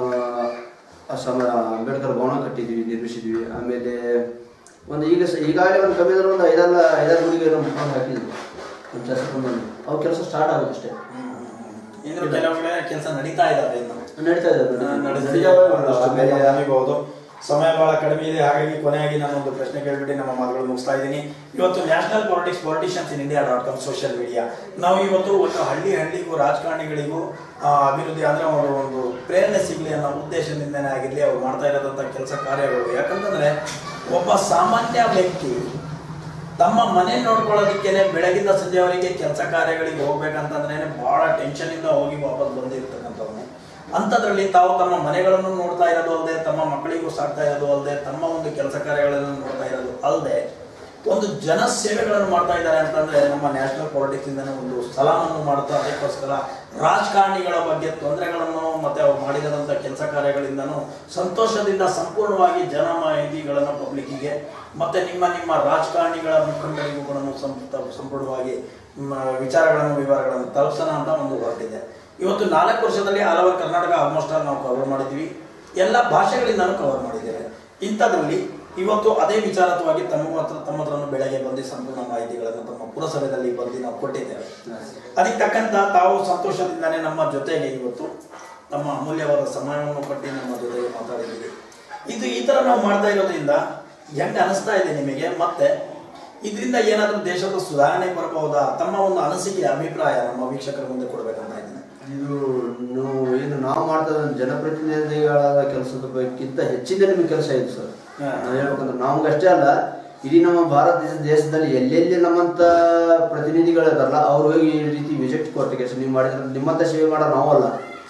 ಅಸಮ ಅಂಬೇಡ್ಕರ್ ಭವನ ಕಟ್ಟಿದ್ವಿ ನಿರ್ಮಿಸಿದ್ವಿ ಆಮೇಲೆ ಒಂದು ಈಗ ಸ- ಈಗಾಗಲೇ ಒಂದು ಕಮ್ಮಿ ಅಂದ್ರೆ ಒಂದು ಐದಾರು ಐದಾರು ಗುಡಿಗೆ ನಮ್ಮ ಫೋನ್ ಹಾಕಿದ್ವಿ ನಮ್ಮ ಶಾಸಕರು ಅವು ಕೆಲಸ ಸ್ಟಾರ್ಟ್ ಆಗುತ್ತೆ ಅಷ್ಟೇ ಇನ್ನು ಕೆಲವು ಕಡೆ ಕೆಲಸ ನಡೀತಾ ಇದಾವೆ ಇನ್ನು ನಡೀತಾ ಇದೆ ನಡೆಸಿದ್ದಾವೆ ಒಂದಷ್ಟು ಬೇಗ ಮುಗಿಬಹುದು. ಸಮಯ ಬಹಳ ಕಡಿಮೆ ಇದೆ ಹಾಗಾಗಿ ಕೊನೆಯಾಗಿ ನಾನು ಒಂದು ಪ್ರಶ್ನೆ ಕೇಳ್ಬಿಟ್ಟು ನಮ್ಮ ಮಾತುಗಳು ಮುಗಿಸ್ತಾ ಇದ್ದೀನಿ ಇವತ್ತು national politics politicians in India dot com social media ನಾವು ಇವತ್ತು ಒಂದು ಹಳ್ಳಿ ಹಳ್ಳಿಗೂ ರಾಜಕಾರಣಿಗಳಿಗೂ ಆ, ಅಭಿವೃದ್ಧಿ ಅಂದ್ರೆ ಅವರು ಒಂದು ಪ್ರೇರಣೆ ಸಿಗಲಿ ಅನ್ನೋ ಉದ್ದೇಶದಿಂದನೇ ಆಗಿರಲಿ ಅವ್ರು ಮಾಡ್ತಾ ಇರೋದಂಥ ಕೆಲಸ ಕಾರ್ಯಗಳು ಯಾಕಂತಂದ್ರೆ ಒಬ್ಬ ಸಾಮಾನ್ಯ ವ್ಯಕ್ತಿ ತಮ್ಮ ಮನೆ ನೋಡ್ಕೊಳ್ಳೋದಕ್ಕೇನೆ ಬೆಳಗಿಂದ ಸಂಜೆವರೆಗೆ ಕೆಲಸ ಕಾರ್ಯಗಳಿಗೆ ಹೋಗ್ಬೇಕಂತಂದ್ರೆ ಬಹಳ ಟೆನ್ಷನ್ ಇಂದ ಹೋಗಿ ವಾಪಸ್ ಬಂದಿರ್ತಕ್ಕಂಥವ್ನು ಅಂಥದ್ರಲ್ಲಿ ತಾವು ತಮ್ಮ ಮನೆಗಳನ್ನು ನೋಡ್ತಾ ಇರೋದು ಅಲ್ಲದೆ ತಮ್ಮ ಮಕ್ಕಳಿಗೂ ಸಾಕ್ತಾ ಇರೋದು ಅಲ್ಲದೆ ತಮ್ಮ ಒಂದು ಕೆಲಸ ಕಾರ್ಯಗಳನ್ನು ನೋಡ್ತಾ ಇರೋದು ಅಲ್ಲದೆ ಒಂದು ಜನ ಸೇವೆಗಳನ್ನು ಮಾಡ್ತಾ ಇದ್ದಾರೆ ಅಂತಂದ್ರೆ ನಮ್ಮ ನ್ಯಾಷನಲ್ ಪಾಲಿಟಿಕ್ಸ್ ಇಂದನೇ ಒಂದು ಸಲಾಮನ್ನು ಮಾಡ್ತಾ ಅದಕ್ಕೋಸ್ಕರ ರಾಜಕಾರಣಿಗಳ ಬಗ್ಗೆ ತೊಂದರೆಗಳನ್ನು ಮತ್ತೆ ಅವ್ರು ಮಾಡಿದಂಥ ಕೆಲಸ ಕಾರ್ಯಗಳಿಂದನೂ ಸಂತೋಷದಿಂದ ಸಂಪೂರ್ಣವಾಗಿ ಜನ ಮಾಹಿತಿಗಳನ್ನು ಪಬ್ಲಿಕ್ಕಿಗೆ ಮತ್ತೆ ನಿಮ್ಮ ನಿಮ್ಮ ರಾಜಕಾರಣಿಗಳ ಮುಖಂಡರಿಗೂ ಕೂಡ ಸಂ- ಸಂಪೂರ್ಣವಾಗಿ ಮ, ವಿಚಾರಗಳನ್ನು ವಿವರಗಳನ್ನು ತಲುಪಿಸೋಣ ಅಂತ ಒಂದು ಹೊರಟಿದೆ ಇವತ್ತು ನಾಲ್ಕು ವರ್ಷದಲ್ಲಿ ಹಲವಾರು ಕರ್ನಾಟಕ ಆಲ್ಮೋಸ್ಟ್ ಆಲ್ ನಾವು ಕವರ್ ಮಾಡಿದ್ವಿ ಎಲ್ಲ ಭಾಷೆಗಳಿಂದನೂ ಕವರ್ ಮಾಡಿದ್ದೇವೆ ಇಂಥದ್ರಲ್ಲಿ ಇವತ್ತು ಅದೇ ವಿಚಾರತ್ವಾಗಿ ತಮ್ಮ ಹತ್ರ ತಮ್ಮ ಹತ್ರನೂ ಬೆಳಗ್ಗೆ ಬಂದು ಸಂಪೂರ್ಣ ಮಾಹಿತಿಗಳನ್ನು ತಮ್ಮ ಪುರಸಭೆಯಲ್ಲಿ ಬಂದು ನಾವು ಕೊಟ್ಟಿದ್ದೇವೆ ಅದಕ್ಕೆ ತಕ್ಕಂತ ತಾವು ಸಂತೋಷದಿಂದಾನೇ ನಮ್ಮ ಜೊತೆಗೆ ಇವತ್ತು ನಮ್ಮ ಅಮೂಲ್ಯವಾದ ಸಮಯವನ್ನು ಕೊಟ್ಟು ನಮ್ಮ ಜೊತೆಗೆ ಮಾತಾಡಿದ್ದೀವಿ ಇದು ಈ ತರ ನಾವು ಮಾಡ್ತಾ ಇರೋದ್ರಿಂದ ಹೆಂಗೆ ಅನಿಸ್ತಾ ಇದೆ ನಿಮಗೆ ಮತ್ತೆ ಇದರಿಂದ ಏನಾದರೂ ದೇಶದ ಸುಧಾರಣೆ ಬರಬಹುದಾ ತಮ್ಮ ಒಂದು ಅನಿಸಿಕೆ ಅಭಿಪ್ರಾಯ ನಮ್ಮ ವೀಕ್ಷಕರ ಮುಂದೆ ಕೊಡ್ಬೇಕಂತ ಇದ್ದೀನಿ ಇದು ನಾವು ಏನು ನಾವು ಮಾಡ್ತಾ ಇರೋ ಜನಪ್ರತಿನಿಧಿಗಳಾದ ಕೆಲಸದ ಬಗ್ಗಿಂತ ಹೆಚ್ಚಿನ ನಿಮಗೆ ಕೆಲಸ ಇದೆ ಸರ್ ಹಾ. ನಾವು ಹೇಳ್ಬೇಕಂದ್ರೆ ನಮ್ಗೆ ಅಷ್ಟೇ ಅಲ್ಲ ಇಡೀ ನಮ್ಮ ಭಾರತ ದೇಶ ದೇಶದಲ್ಲಿ ಎಲ್ಲೆಲ್ಲಿ ನಮ್ಮಂತ ಪ್ರತಿನಿಧಿಗಳಿದಾರಲ್ಲ ಅವ್ರು ಹೋಗಿ ಈ ರೀತಿ ವಿಸಿಟ್ ಕೊಟ್ಟು ಕೆಲಸ ನೀವು ಮಾಡಿದ್ರೆ ನಿಮ್ಮಂತ ಸೇವೆ ಮಾಡೋ ನಾವಲ್ಲ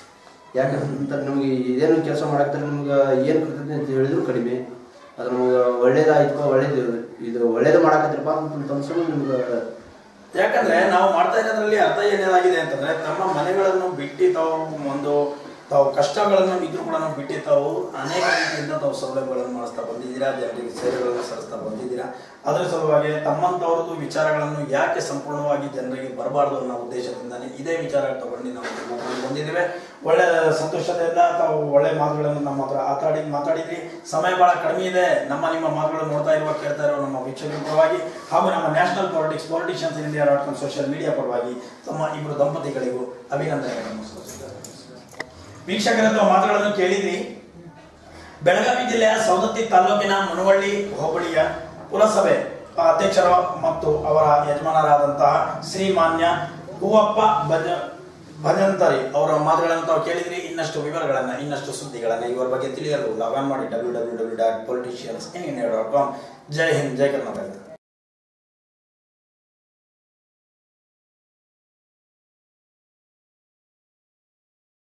ಯಾಕಂತ ನಮಗೆ ಇದೇನು ಕೆಲಸ ಮಾಡಕ್ಕೆ ನಮ್ಗೆ ಏನು ಕೃತಜ್ಞತೆ ಅಂತ ಹೇಳಿದ್ರು ಕಡಿಮೆ ಅದು ನಮ್ಗೆ ಒಳ್ಳೇದಾಯ್ತಪ್ಪ ಒಳ್ಳೇದು ಇದು ಒಳ್ಳೇದು ಮಾಡಕತ್ತಿರಪ್ಪ ಅಂತ ಅನ್ಸೋದು ನಿಮ್ಗೆ ಯಾಕಂದ್ರೆ ನಾವು ಮಾಡ್ತಾ ಇರೋದ್ರಲ್ಲಿ ಅರ್ಥ ಏನೇನಾಗಿದೆ ಅಂತಂದ್ರೆ ತಮ್ಮ ಮನೆಗಳನ್ನು ಬಿಟ್ಟು ತಾವು ಒಂದು ತಾವು ಕಷ್ಟಗಳನ್ನು ಇದ್ರೂ ಕೂಡ ಬಿಟ್ಟು ತಾವು ಅನೇಕ ರೀತಿಯಿಂದ ತಾವು ಸೌಲಭ್ಯಗಳನ್ನು ಮಾಡಿಸ್ತಾ ಬಂದಿದ್ದೀರಾ ಜನರಿಗೆ ಸೇವೆಗಳನ್ನು ಸಲ್ಲಿಸ್ತಾ ಬಂದಿದ್ದೀರಾ ಅದರ ಸಲುವಾಗಿ ತಮ್ಮಂತವ್ರದ್ದು ವಿಚಾರಗಳನ್ನು ಯಾಕೆ ಸಂಪೂರ್ಣವಾಗಿ ಜನರಿಗೆ ಬರಬಾರ್ದು ಅನ್ನೋ ಉದ್ದೇಶದಿಂದಾನೇ ಇದೇ ವಿಚಾರ ತಗೊಂಡು ನಾವು ಮಾತಾಡಿ ಬಂದಿದ್ದೇವೆ ಒಳ್ಳೆ ಸಂತೋಷದಿಂದ ತಾವು ಒಳ್ಳೆ ಮಾತುಗಳನ್ನು ನಮ್ಮ ಹತ್ರ ಆತಾಡಿ ಮಾತಾಡಿದ್ರಿ ಸಮಯ ಬಹಳ ಕಡಿಮೆ ಇದೆ ನಮ್ಮ ನಿಮ್ಮ ಮಾತುಗಳನ್ನು ನೋಡ್ತಾ ಇರುವ ಕೇಳ್ತಾ ಇರುವ ನಮ್ಮ ವೀಕ್ಷಕರ ಪರವಾಗಿ ಹಾಗೂ ನಮ್ಮ national politics politicians in India dot com social media ಪರವಾಗಿ ತಮ್ಮ ಇಬ್ಬರು ದಂಪತಿಗಳಿಗೂ ಅಭಿನಂದನೆಗಳನ್ನು ಸಲ್ಲಿಸುತ್ತೇವೆ ವೀಕ್ಷಕರ ತಾವು ಮಾತುಗಳನ್ನು ಕೇಳಿದ್ರಿ ಬೆಳಗಾವಿ ಜಿಲ್ಲೆಯ ಸವದತ್ತಿ ತಾಲೂಕಿನ ಮುನವಳ್ಳಿ ಹೋಬಳಿಯ ಪುರಸಭೆ ಅಧ್ಯಕ್ಷರು ಮತ್ತು ಅವರ ಯಜಮಾನರಾದಂತಹ ಶ್ರೀಮಾನ್ಯ ಹೂವಪ್ಪ ಭಜ ಭಜಂತರಿ ಅವರ ಮಾತುಗಳನ್ನು ತಾವು ಕೇಳಿದ್ರಿ ಇನ್ನಷ್ಟು ವಿವರಗಳನ್ನ ಇನ್ನಷ್ಟು ಸುದ್ದಿಗಳನ್ನ ಇವರ ಬಗ್ಗೆ ತಿಳಿಯಲು ಲಾಗ್ ಆನ್ ಮಾಡಿ W W W dot politicians in India dot com Jai Hind Jai Karnataka